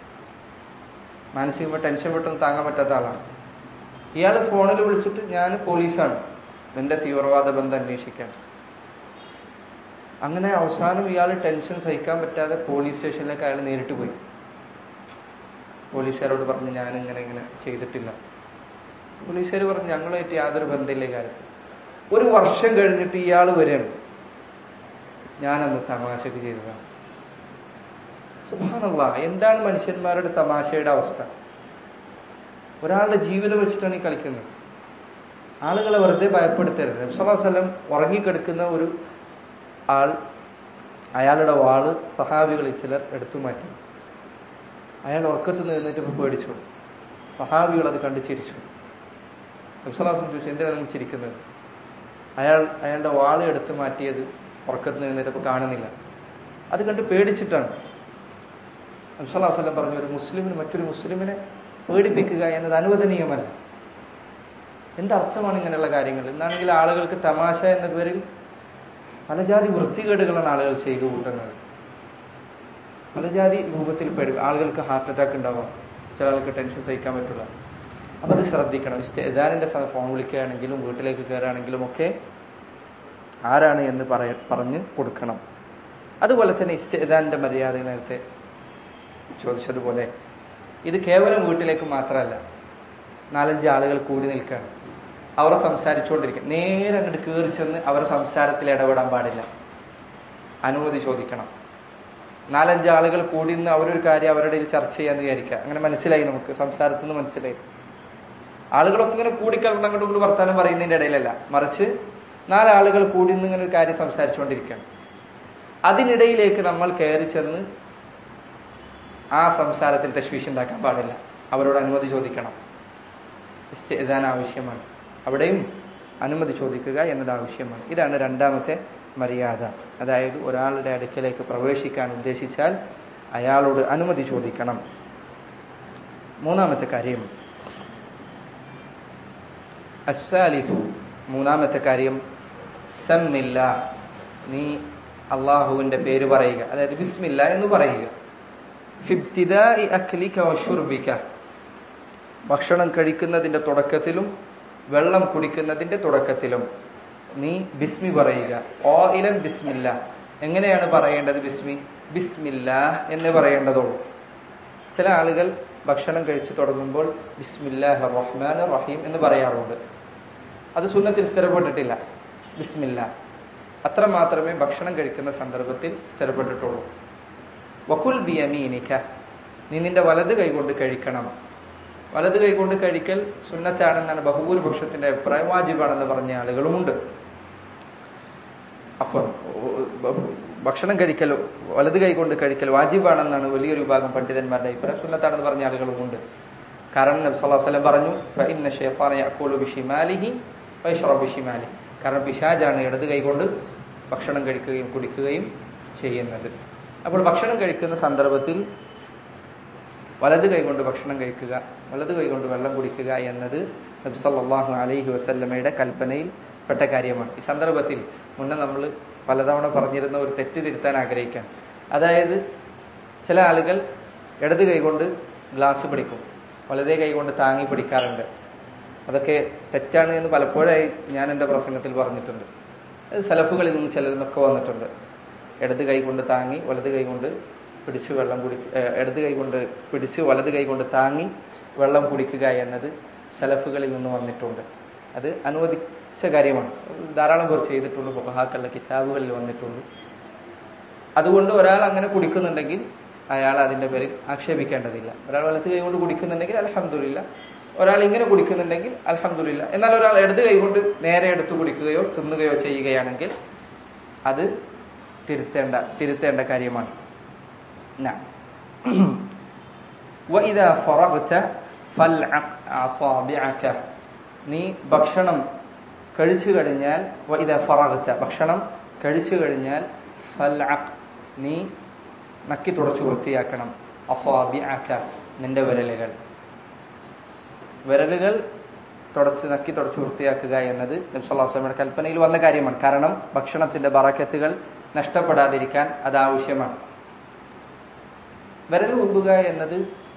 മാനസികമായി ടെൻഷൻ പെട്ടെന്ന് താങ്ങാൻ പറ്റാത്ത ആളാണ് ഇയാൾ ഫോണിൽ വിളിച്ചിട്ട് ഞാൻ പോലീസാണ് നിന്റെ തീവ്രവാദ ബന്ധം അന്വേഷിക്കാൻ അങ്ങനെ അവസാനം ഇയാൾ ടെൻഷൻ സഹിക്കാൻ പറ്റാതെ പോലീസ് സ്റ്റേഷനിലേക്ക് അയാൾ നേരിട്ട് പോയി പോലീസുകാരോട് പറഞ്ഞു ഞാൻ ഇങ്ങനെ ഇങ്ങനെ ചെയ്തിട്ടില്ല പോലീസുകാർ പറഞ്ഞു ഞങ്ങളുമായിട്ട് യാതൊരു ബന്ധമില്ല ഈ കാര്യത്തിൽ ഒരു വർഷം കഴിഞ്ഞിട്ട് ഇയാൾ വരികയാണ് ഞാനന്ന് തമാശക്ക് ചെയ്തതാണ് സുഭാനല്ല എന്താണ് മനുഷ്യന്മാരുടെ തമാശയുടെ അവസ്ഥ ഒരാളുടെ ജീവിതം വെച്ചിട്ടാണ് ഈ കളിക്കുന്നത് ആളുകളെ വെറുതെ ഭയപ്പെടുത്തരുത് നബ്സല്ലാസ്ലം ഉറങ്ങിക്കിടക്കുന്ന ഒരു ആൾ അയാളുടെ വാള് സഹാബികളിൽ ചിലർ എടുത്തു മാറ്റി അയാൾ ഉറക്കത്ത് നിന്നിട്ട് പേടിച്ചു സഹാബികൾ അത് കണ്ട് ചിരിച്ചു നബ്സലാസം ചോദിച്ചു എന്തിനാണ് നിങ്ങൾ ചിരിക്കുന്നത് അയാൾ അയാളുടെ വാള് എടുത്തു മാറ്റിയത് ഉറക്കത്ത് നിന്നിട്ട് കാണുന്നില്ല അത് കണ്ട് പേടിച്ചിട്ടാണ് നബ്സല്ലാസ്ലം പറഞ്ഞു ഒരു മുസ്ലിമിന് മറ്റൊരു മുസ്ലിമിനെ പേടിപ്പിക്കുക എന്നത് അനുവദനീയമല്ല എന്തർത്ഥമാണ് ഇങ്ങനെയുള്ള കാര്യങ്ങൾ എന്നാണെങ്കിൽ ആളുകൾക്ക് തമാശ എന്ന പേരിൽ പലജാതി വൃത്തികേടുകളാണ് ആളുകൾ ചെയ്തു കൂട്ടുന്നത് പലജാതി രൂപത്തിൽ പെടുക ആളുകൾക്ക് ഹാർട്ട് അറ്റാക്ക് ഉണ്ടാവാം ചില ആൾക്ക് ടെൻഷൻ സഹിക്കാൻ പറ്റില്ല അപ്പൊ അത് ശ്രദ്ധിക്കണം എതാനിന്റെ ഫോൺ വിളിക്കുകയാണെങ്കിലും വീട്ടിലേക്ക് കയറുകയാണെങ്കിലും ഒക്കെ ആരാണ് എന്ന് പറയ പറഞ്ഞ് കൊടുക്കണം അതുപോലെ തന്നെ ഇസ്തേദാന്റെ മര്യാദ നേരത്തെ ചോദിച്ചതുപോലെ ഇത് കേവലം വീട്ടിലേക്ക് മാത്രമല്ല നാലഞ്ച് ആളുകൾ കൂടി നിൽക്കുകയാണ് അവർ സംസാരിച്ചുകൊണ്ടിരിക്കും നേരെ അങ്ങോട്ട് കയറി ചെന്ന് അവരുടെ സംസാരത്തിൽ ഇടപെടാൻ പാടില്ല അനുമതി ചോദിക്കണം നാലഞ്ച് ആളുകൾ കൂടി നിന്ന് അവരൊരു കാര്യം അവരുടെ ഇടയിൽ ചർച്ച ചെയ്യാന്ന് വിചാരിക്കുക അങ്ങനെ മനസ്സിലായി നമുക്ക് സംസാരത്തിൽ നിന്ന് മനസ്സിലായി ആളുകളൊക്കെ ഇങ്ങനെ കൂടിക്കലർന്ന് അങ്ങോട്ട് ഇങ്ങോട്ട് വർത്താനം പറയുന്നതിന്റെ ഇടയിലല്ല മറിച്ച് നാലാളുകൾ കൂടി നിന്ന് ഇങ്ങനെ ഒരു കാര്യം സംസാരിച്ചുകൊണ്ടിരിക്കുകയാണ് അതിനിടയിലേക്ക് നമ്മൾ കയറി ചെന്ന് ആ സംസാരത്തിൽ തശ്വീഷ് ഉണ്ടാക്കാൻ പാടില്ല അവരോട് അനുമതി ചോദിക്കണം ഇസ്തിദാൻ ആവശ്യമാണ് അവിടെയും അനുമതി ചോദിക്കുക എന്നത് ആവശ്യമാണ് ഇതാണ് രണ്ടാമത്തെ മര്യാദ അതായത് ഒരാളുടെ അടുക്കലേക്ക് പ്രവേശിക്കാൻ ഉദ്ദേശിച്ചാൽ അയാളോട് അനുമതി ചോദിക്കണം മൂന്നാമത്തെ കാര്യം അസാലിഫു മൂന്നാമത്തെ കാര്യം സമ്മില്ല നീ അള്ളാഹുവിന്റെ പേര് പറയുക അതായത് ബിസ്മില്ല എന്ന് പറയുക ഫിബ്തിദാഇ അക്ലിക വശുർബിക ഭക്ഷണം കഴിക്കുന്നതിന്റെ തുടക്കത്തിലും വെള്ളം കുടിക്കുന്നതിന്റെ തുടക്കത്തിലും നീ ബിസ്മി പറയുക ഓയിലൻ ബിസ്മില്ല എങ്ങനെയാണ് പറയേണ്ടത് ബിസ്മി ബിസ്മില്ല എന്ന് പറയേണ്ടതുള്ളൂ ചില ആളുകൾ ഭക്ഷണം കഴിച്ചു തുടങ്ങുമ്പോൾ ബിസ്മില്ലാഹ് റഹ്മാൻ റഹീം എന്ന് പറയാറുണ്ട് അത് സുന്നത്തിൽ സ്ഥിരപ്പെട്ടിട്ടില്ല ബിസ്മില്ല അത്ര മാത്രമേ ഭക്ഷണം കഴിക്കുന്ന സന്ദർഭത്തിൽ സ്ഥിരപ്പെട്ടിട്ടുള്ളൂ വക്കുൽ ബിയമീനിക്ക നീ നിന്റെ വലത് കൈകൊണ്ട് കഴിക്കണം വലത് കൈകൊണ്ട് കഴിക്കൽ സുന്നത്താണെന്നാണ് ബഹുഭൂരിപക്ഷത്തിന്റെ അഭിപ്രായം വാജിബാണെന്ന് പറഞ്ഞ ആളുകളുമുണ്ട് അപ്പം ഭക്ഷണം കഴിക്കൽ വലത് കൈകൊണ്ട് കഴിക്കൽ വാജിബാണെന്നാണ് വലിയൊരു വിഭാഗം പണ്ഡിതന്മാരുടെ അഭിപ്രായം സുന്നത്താണെന്ന് പറഞ്ഞ ആളുകളുമുണ്ട് കാരണം നബി സല്ലല്ലാഹു അലൈഹി വസല്ലം പറഞ്ഞു ഫഇന്ന ശൈത്താന യഅകുലു ബിശിമാലിഹി വയശ്റബു ബിശിമാലിഹി കാരണം പിശാജാണ് ഇടത് കൈകൊണ്ട് ഭക്ഷണം കഴിക്കുകയും കുടിക്കുകയും ചെയ്യുന്നത് അപ്പോൾ ഭക്ഷണം കഴിക്കുന്ന സന്ദർഭത്തിൽ വലത് കൈകൊണ്ട് ഭക്ഷണം കഴിക്കുക വലത് കൈകൊണ്ട് വെള്ളം കുടിക്കുക എന്നത് നബി സല്ലല്ലാഹു അലൈഹി വസല്ലമയുടെ കൽപ്പനയിൽ പെട്ട കാര്യമാണ് ഈ സന്ദർഭത്തിൽ മുന്നേ നമ്മൾ പലതവണ പറഞ്ഞിരുന്ന ഒരു തെറ്റ് തിരുത്താൻ ആഗ്രഹിക്കാം അതായത് ചില ആളുകൾ ഇടത് കൈകൊണ്ട് ഗ്ലാസ് പിടിക്കും വലതേ കൈകൊണ്ട് താങ്ങി പിടിക്കാറുണ്ട് അതൊക്കെ തെറ്റാണ് എന്ന് പലപ്പോഴായി ഞാൻ എൻ്റെ പ്രസംഗത്തിൽ പറഞ്ഞിട്ടുണ്ട് അത് സലഫുകളിൽ നിന്ന് ചിലരിൽ നിന്നൊക്കെ വന്നിട്ടുണ്ട് ഇടത് കൈ കൊണ്ട് താങ്ങി വലത് കൈ കൊണ്ട് പിടിച്ച് വെള്ളം കുടി ഏഹ് ഇടത് കൈ കൊണ്ട് പിടിച്ച് വലത് കൈ കൊണ്ട് താങ്ങി വെള്ളം കുടിക്കുക എന്നത് സലഫുകളിൽ നിന്ന് വന്നിട്ടുണ്ട് അത് അനുവദിച്ച കാര്യമാണ് ധാരാളം പേർ ചെയ്തിട്ടുണ്ട് ഫുഹാക്കളുടെ കിതാബുകളിൽ വന്നിട്ടുണ്ട് അതുകൊണ്ട് ഒരാൾ അങ്ങനെ കുടിക്കുന്നുണ്ടെങ്കിൽ അയാൾ അതിന്റെ പേരിൽ ആക്ഷേപിക്കേണ്ടതില്ല ഒരാൾ വലത്ത് കൈ കൊണ്ട് കുടിക്കുന്നുണ്ടെങ്കിൽ അലഹമില്ല ഒരാൾ ഇങ്ങനെ കുടിക്കുന്നുണ്ടെങ്കിൽ അലഹമില്ല എന്നാൽ ഒരാൾ ഇടത് കൈ കൊണ്ട് നേരെ എടുത്തു കുടിക്കുകയോ തിന്നുകയോ ചെയ്യുകയാണെങ്കിൽ അത് തിരുത്തേണ്ട തിരുത്തേണ്ട കാര്യമാണ് نعم وإذا فرغت فالعق أصابعك നീ ഭക്ഷണം കഴിച്ചു കഴിഞ്ഞാൽ വഇദ ഫറഗത ഭക്ഷണം കഴിച്ചു കഴിഞ്ഞാൽ ഫൽഅഖ് നീ നക്കി തുടച്ചു വൃത്തിയാക്കണം അസാബിഅക നിന്റെ വിരലുകൾ വിരലുകൾ തുടച്ച് നക്കി തുടച്ച് വൃത്തിയാക്കുക എന്നത് നബ്സല്ലാസ്ലമിയുടെ കൽപ്പനയിൽ വന്ന കാര്യമാണ് കാരണം ഭക്ഷണത്തിന്റെ ബറക്കത്തുകൾ നഷ്ടപ്പെടാതിരിക്കാൻ അത് ആവശ്യമാണ് വിരൽ ഉമ്പുക എന്നത്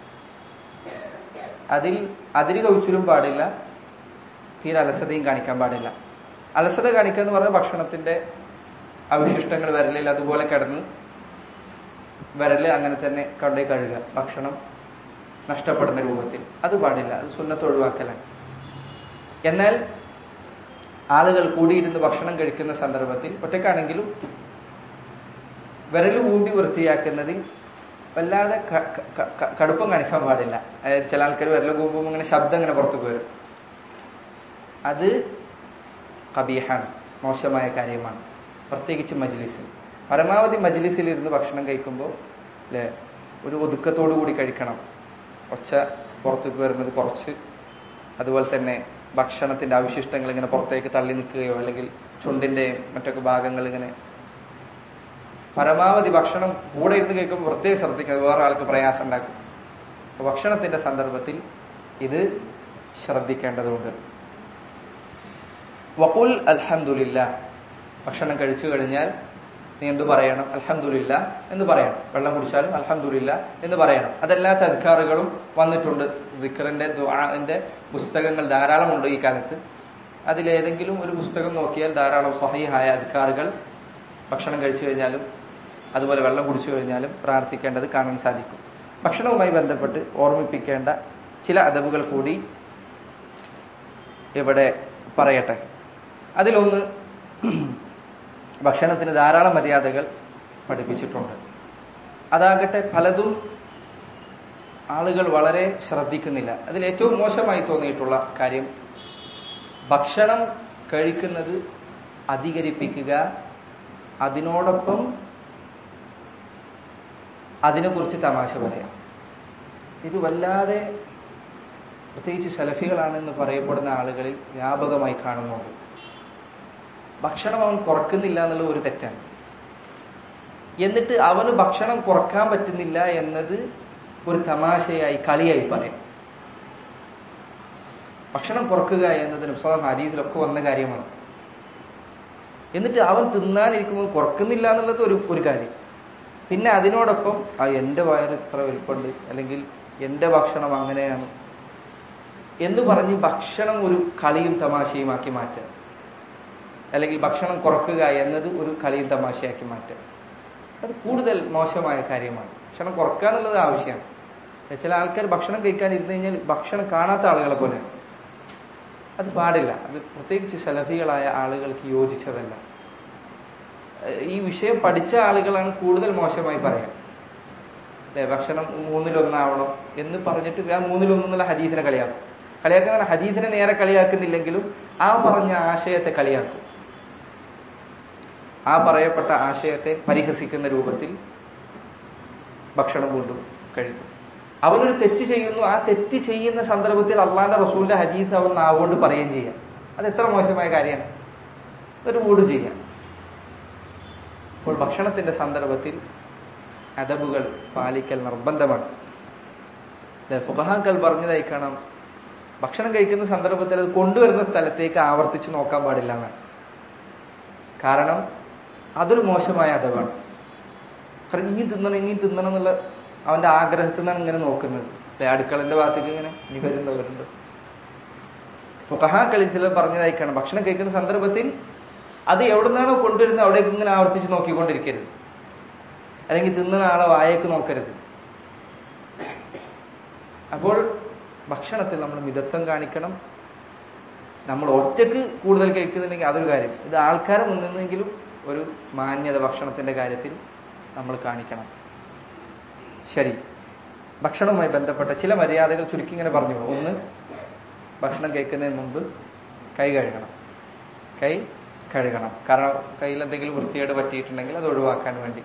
അതിൽ അതിര് കവിച്ചിലും പാടില്ല തീരെ അലസതയും കാണിക്കാൻ പാടില്ല അലസത കാണിക്കുക എന്ന് പറഞ്ഞാൽ ഭക്ഷണത്തിന്റെ അവശിഷ്ടങ്ങൾ വിരലിൽ അതുപോലെ കിടന്ന് വിരല് അങ്ങനെ തന്നെ കൊണ്ടേ കഴുകുക ഭക്ഷണം നഷ്ടപ്പെടുന്ന രൂപത്തിൽ അത് പാടില്ല അത് സുന്നത്ത് ഒഴിവാക്കലാണ് എന്നാൽ ആളുകൾ കൂടിയിരുന്ന് ഭക്ഷണം കഴിക്കുന്ന സന്ദർഭത്തിൽ ഒറ്റക്കാണെങ്കിലും വിരല് ഊണ്ടി വൃത്തിയാക്കുന്നതിൽ വല്ലാതെ ക- ക- ക- കടുപ്പം കാണിക്കാൻ പാടില്ല അതായത് ചില ആൾക്കാർ വിരല് കൂമ്പുമ്പോൾ ഇങ്ങനെ ശബ്ദം ഇങ്ങനെ പുറത്തേക്ക് വരും അത് കബീഹാണ് മോശമായ കാര്യമാണ് പ്രത്യേകിച്ച് മജ്ലിസിൽ പരമാവധി മജ്ലിസിൽ ഇരുന്ന് ഭക്ഷണം കഴിക്കുമ്പോൾ അല്ലെ ഒരു ഒതുക്കത്തോടു കൂടി കഴിക്കണം ഒച്ച പുറത്തേക്ക് വരുന്നത് കുറച്ച് അതുപോലെ തന്നെ ഭക്ഷണത്തിന്റെ അവശിഷ്ടങ്ങൾ ഇങ്ങനെ പുറത്തേക്ക് തള്ളി നിൽക്കുകയോ അല്ലെങ്കിൽ ചുണ്ടിന്റെ മറ്റൊക്കെ ഭാഗങ്ങൾ ഇങ്ങനെ പരമാവധി ഭക്ഷണം കൂടെ ഇരുന്ന് കഴിക്കുമ്പോൾ പ്രത്യേകം ശ്രദ്ധിക്കുന്നത് വേറെ ആൾക്ക് പ്രയാസം ഉണ്ടാക്കും അപ്പൊ ഭക്ഷണത്തിന്റെ സന്ദർഭത്തിൽ ഇത് ശ്രദ്ധിക്കേണ്ടതുണ്ട് വഖുൽ അൽഹംദുലില്ല ഭക്ഷണം കഴിച്ചു കഴിഞ്ഞാൽ നീ എന്ത് പറയണം അൽഹംദുലില്ല എന്ന് പറയണം വെള്ളം കുടിച്ചാലും അൽഹംദുലില്ല എന്ന് പറയണം അതെല്ലാ തദ്ക്കാറുകളും വന്നിട്ടുണ്ട് ദിക്കറിന്റെ ദുആന്റെ പുസ്തകങ്ങൾ ധാരാളമുണ്ട് ഈ കാലത്ത് അതിലേതെങ്കിലും ഒരു പുസ്തകം നോക്കിയാൽ ധാരാളം സഹീഹായ അധികാറുകൾ ഭക്ഷണം കഴിച്ചു കഴിഞ്ഞാലും അതുപോലെ വെള്ളം കുടിച്ചു കഴിഞ്ഞാലും പ്രാർത്ഥിക്കേണ്ടത് കാണാൻ സാധിക്കും ഭക്ഷണവുമായി ബന്ധപ്പെട്ട് ഓർമ്മിപ്പിക്കേണ്ട ചില അദബുകൾ കൂടി ഇവിടെ പറയട്ടെ അതിലൊന്ന് ഭക്ഷണത്തിന് ധാരാളം മര്യാദകൾ പഠിപ്പിച്ചിട്ടുണ്ട് അതാകട്ടെ പലതും ആളുകൾ വളരെ ശ്രദ്ധിക്കുന്നില്ല അതിൽ ഏറ്റവും മോശമായി തോന്നിയിട്ടുള്ള കാര്യം ഭക്ഷണം കഴിക്കുന്നത് അധികരിപ്പിക്കുക അതിനോടൊപ്പം അതിനെക്കുറിച്ച് തമാശ പറയാം ഇത് വല്ലാതെ പ്രത്യേകിച്ച് സലഫികളാണെന്ന് പറയപ്പെടുന്ന ആളുകളിൽ വ്യാപകമായി കാണുന്നുണ്ട് ഭക്ഷണം അവൻ കുറക്കുന്നില്ല എന്നുള്ള ഒരു തെറ്റാണ് എന്നിട്ട് അവന് ഭക്ഷണം കുറക്കാൻ പറ്റുന്നില്ല എന്നത് ഒരു തമാശയായി കളിയായി പറയും ഭക്ഷണം കുറക്കുക എന്നതിന് സ്വന്തം ഹദീസിലൊക്കെ വന്ന കാര്യമാണ് എന്നിട്ട് അവൻ തിന്നാനിരിക്കുമ്പോൾ കുറക്കുന്നില്ല എന്നുള്ളത് ഒരു ഒരു കാര്യം പിന്നെ അതിനോടൊപ്പം ആ എന്റെ വയറ് ഇത്ര വലിപ്പമുണ്ട് അല്ലെങ്കിൽ എന്റെ ഭക്ഷണം അങ്ങനെയാണ് എന്ന് പറഞ്ഞ് ഭക്ഷണം ഒരു കളിയും തമാശയുമാക്കി മാറ്റുക അല്ലെങ്കിൽ ഭക്ഷണം കുറക്കുക എന്നത് ഒരു കളിയും തമാശയാക്കി മാറ്റുക അത് കൂടുതൽ മോശമായ കാര്യമാണ് ഭക്ഷണം കുറക്കുക എന്നുള്ളത് ആവശ്യമാണ് ചില ആൾക്കാർ ഭക്ഷണം കഴിക്കാൻ ഇരുന്ന് കഴിഞ്ഞാൽ ഭക്ഷണം കാണാത്ത ആളുകളെ പോലെ അത് പാടില്ല അത് പ്രത്യേകിച്ച് സലഫികളായ ആളുകൾക്ക് യോജിച്ചതല്ല ഏഹ് ഈ വിഷയം പഠിച്ച ആളുകളാണ് കൂടുതൽ മോശമായി പറയാം അല്ലെ ഭക്ഷണം മൂന്നിലൊന്നാവണം എന്ന് പറഞ്ഞിട്ട് ആ മൂന്നിലൊന്നുള്ള ഹദീസിനെ കളിയാക്കും കളിയാക്കുന്ന ഹദീസിനെ നേരെ കളിയാക്കുന്നില്ലെങ്കിലും ആ പറഞ്ഞ ആശയത്തെ കളിയാക്കും ആ പറയപ്പെട്ട ആശയത്തെ പരിഹസിക്കുന്ന രൂപത്തിൽ ഭക്ഷണം കൊണ്ടു കഴിക്കും അവനൊരു തെറ്റ് ചെയ്യുന്നു ആ തെറ്റ് ചെയ്യുന്ന സന്ദർഭത്തിൽ അള്ളാന്റെ റസൂലിന്റെ ഹദീസ് അവൻ നാവുകൊണ്ട് പറയുകയും ചെയ്യാം അത് എത്ര മോശമായ കാര്യമാണ് ഒരു മൂടും ചെയ്യാം അപ്പോൾ ഭക്ഷണത്തിന്റെ സന്ദർഭത്തിൽ അദബുകൾ പാലിക്കൽ നിർബന്ധമാണ് ഫുബഹാക്കൾ പറഞ്ഞതായി കാണാം ഭക്ഷണം കഴിക്കുന്ന സന്ദർഭത്തിൽ അത് കൊണ്ടുവരുന്ന സ്ഥലത്തേക്ക് ആവർത്തിച്ച് നോക്കാൻ പാടില്ല എന്നാണ് കാരണം അതൊരു മോശമായ അദവാണ് കാരണം ഇനി തിന്നണം ഇനി തിന്നണം എന്നുള്ള അവന്റെ ആഗ്രഹത്തിൽ നിന്നാണ് ഇങ്ങനെ നോക്കുന്നത് അല്ലെ അടുക്കളന്റെ ഭാഗത്തേക്ക് ഇങ്ങനെ ഇനി വരുന്നുണ്ടോ വരുന്നുണ്ടോ ഫുഖഹാക്കളിൽ ചിലർ പറഞ്ഞതായി കാണാം ഭക്ഷണം കഴിക്കുന്ന സന്ദർഭത്തിൽ അത് എവിടുന്നാണോ കൊണ്ടുവരുന്നത് അവിടേക്ക് ഇങ്ങനെ ആവർത്തിച്ച് നോക്കിക്കൊണ്ടിരിക്കരുത് അല്ലെങ്കിൽ തിന്നുന്ന ആളെ വായേക്ക് നോക്കരുത് അപ്പോൾ ഭക്ഷണത്തിൽ നമ്മൾ മിതത്വം കാണിക്കണം നമ്മൾ ഒറ്റക്ക് കൂടുതൽ കഴിക്കുന്നുണ്ടെങ്കിൽ അതൊരു കാര്യം ഇത് ആൾക്കാരെ മുന്നിന്നെങ്കിലും ഒരു മാന്യത ഭക്ഷണത്തിന്റെ കാര്യത്തിൽ നമ്മൾ കാണിക്കണം ശരി ഭക്ഷണവുമായി ബന്ധപ്പെട്ട ചില മര്യാദകൾ ചുരുക്കി ഇങ്ങനെ പറഞ്ഞു ഒന്ന് ഭക്ഷണം കഴിക്കുന്നതിന് മുമ്പ് കൈ കഴുകണം കൈ കഴുകണം കാരണം കയ്യിൽ എന്തെങ്കിലും വൃത്തികേട് പറ്റിയിട്ടുണ്ടെങ്കിൽ അത് ഒഴിവാക്കാൻ വേണ്ടി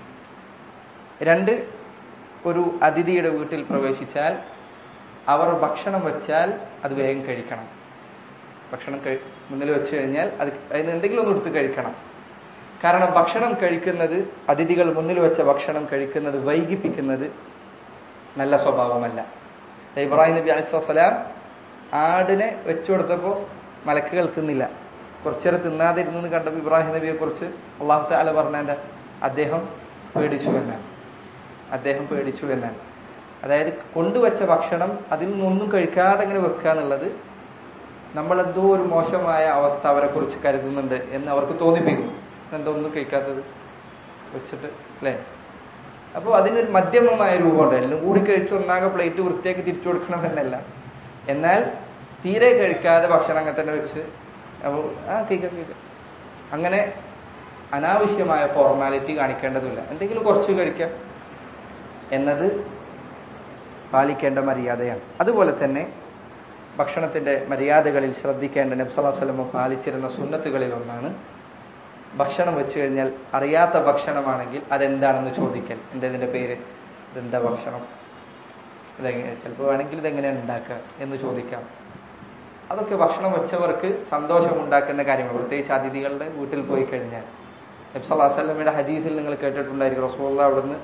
രണ്ട് ഒരു അതിഥിയുടെ വീട്ടിൽ പ്രവേശിച്ചാൽ അവർ ഭക്ഷണം വെച്ചാൽ അത് വേഗം കഴിക്കണം ഭക്ഷണം കഴി മുന്നിൽ വെച്ച് കഴിഞ്ഞാൽ അത് അതിന് എന്തെങ്കിലും ഒന്ന് എടുത്ത് കഴിക്കണം കാരണം ഭക്ഷണം കഴിക്കുന്നത് അതിഥികൾ മുന്നിൽ വെച്ച ഭക്ഷണം കഴിക്കുന്നത് വൈകിപ്പിക്കുന്നത് നല്ല സ്വഭാവമല്ല ഇബ്രാഹിം നബി അലിസ്വലാം ആടിനെ വെച്ചു കൊടുത്തപ്പോൾ മലക്കുകൾ തിന്നില്ല കുറച്ചേരം തിന്നാതെ ഇരുന്ന് കണ്ടപ്പോൾ ഇബ്രാഹിം നബിയെ കുറിച്ച് അള്ളാഹു താല പറഞ്ഞ എന്താ അദ്ദേഹം പേടിച്ചു എന്നാണ് അദ്ദേഹം പേടിച്ചു എന്നാണ് അതായത് കൊണ്ടുവച്ച ഭക്ഷണം അതിൽ നിന്നൊന്നും കഴിക്കാതെ ഇങ്ങനെ വെക്കുക എന്നുള്ളത് നമ്മളെന്തോ ഒരു മോശമായ അവസ്ഥ അവരെ കുറിച്ച് കരുതുന്നുണ്ട് എന്ന് അവർക്ക് തോന്നിപ്പിക്കും എന്തോ ഒന്നും കഴിക്കാത്തത് വെച്ചിട്ട് അല്ലേ അപ്പോൾ അതിനൊരു മധ്യമമായ രൂപമുണ്ട് എല്ലാം കൂടി കഴിച്ച് ഒന്നാകെ പ്ലേറ്റ് വൃത്തിയാക്കി തിരിച്ചു കൊടുക്കണം എന്നല്ല എന്നാൽ തീരെ കഴിക്കാതെ ഭക്ഷണം അങ്ങനെ തന്നെ വെച്ച് അപ്പോൾ ആ കഴിക്കാം കഴിക്കാം അങ്ങനെ അനാവശ്യമായ ഫോർമാലിറ്റി കാണിക്കേണ്ടതില്ല എന്തെങ്കിലും കുറച്ച് കഴിക്കാം എന്നത് പാലിക്കേണ്ട മര്യാദയാണ് അതുപോലെ തന്നെ ഭക്ഷണത്തിന്റെ മര്യാദകളിൽ ശ്രദ്ധിക്കേണ്ട നബ്സലാസ്ലമ പാലിച്ചിരുന്ന സുന്നത്തുകളിൽ ഒന്നാണ് ഭക്ഷണം വെച്ചു കഴിഞ്ഞാൽ അറിയാത്ത ഭക്ഷണമാണെങ്കിൽ അതെന്താണെന്ന് ചോദിക്കൽ എന്താ ഇതിന്റെ പേര് ഇതെന്താ ഭക്ഷണം ഇതെങ്ങനെ ചിലപ്പോൾ വേണമെങ്കിൽ ഇതെങ്ങനെയാണ് ഉണ്ടാക്കുക എന്ന് ചോദിക്കാം അതൊക്കെ ഭക്ഷണം വെച്ചവർക്ക് സന്തോഷം ഉണ്ടാക്കുന്ന കാര്യങ്ങൾ പ്രത്യേകിച്ച് അതിഥികളുടെ വീട്ടിൽ പോയി കഴിഞ്ഞാൽ നബ്സല്ലാസ്ലമയുടെ ഹദീസിൽ നിങ്ങൾ കേട്ടിട്ടുണ്ടായിരിക്കും റസൂള്ള അവിടുന്ന്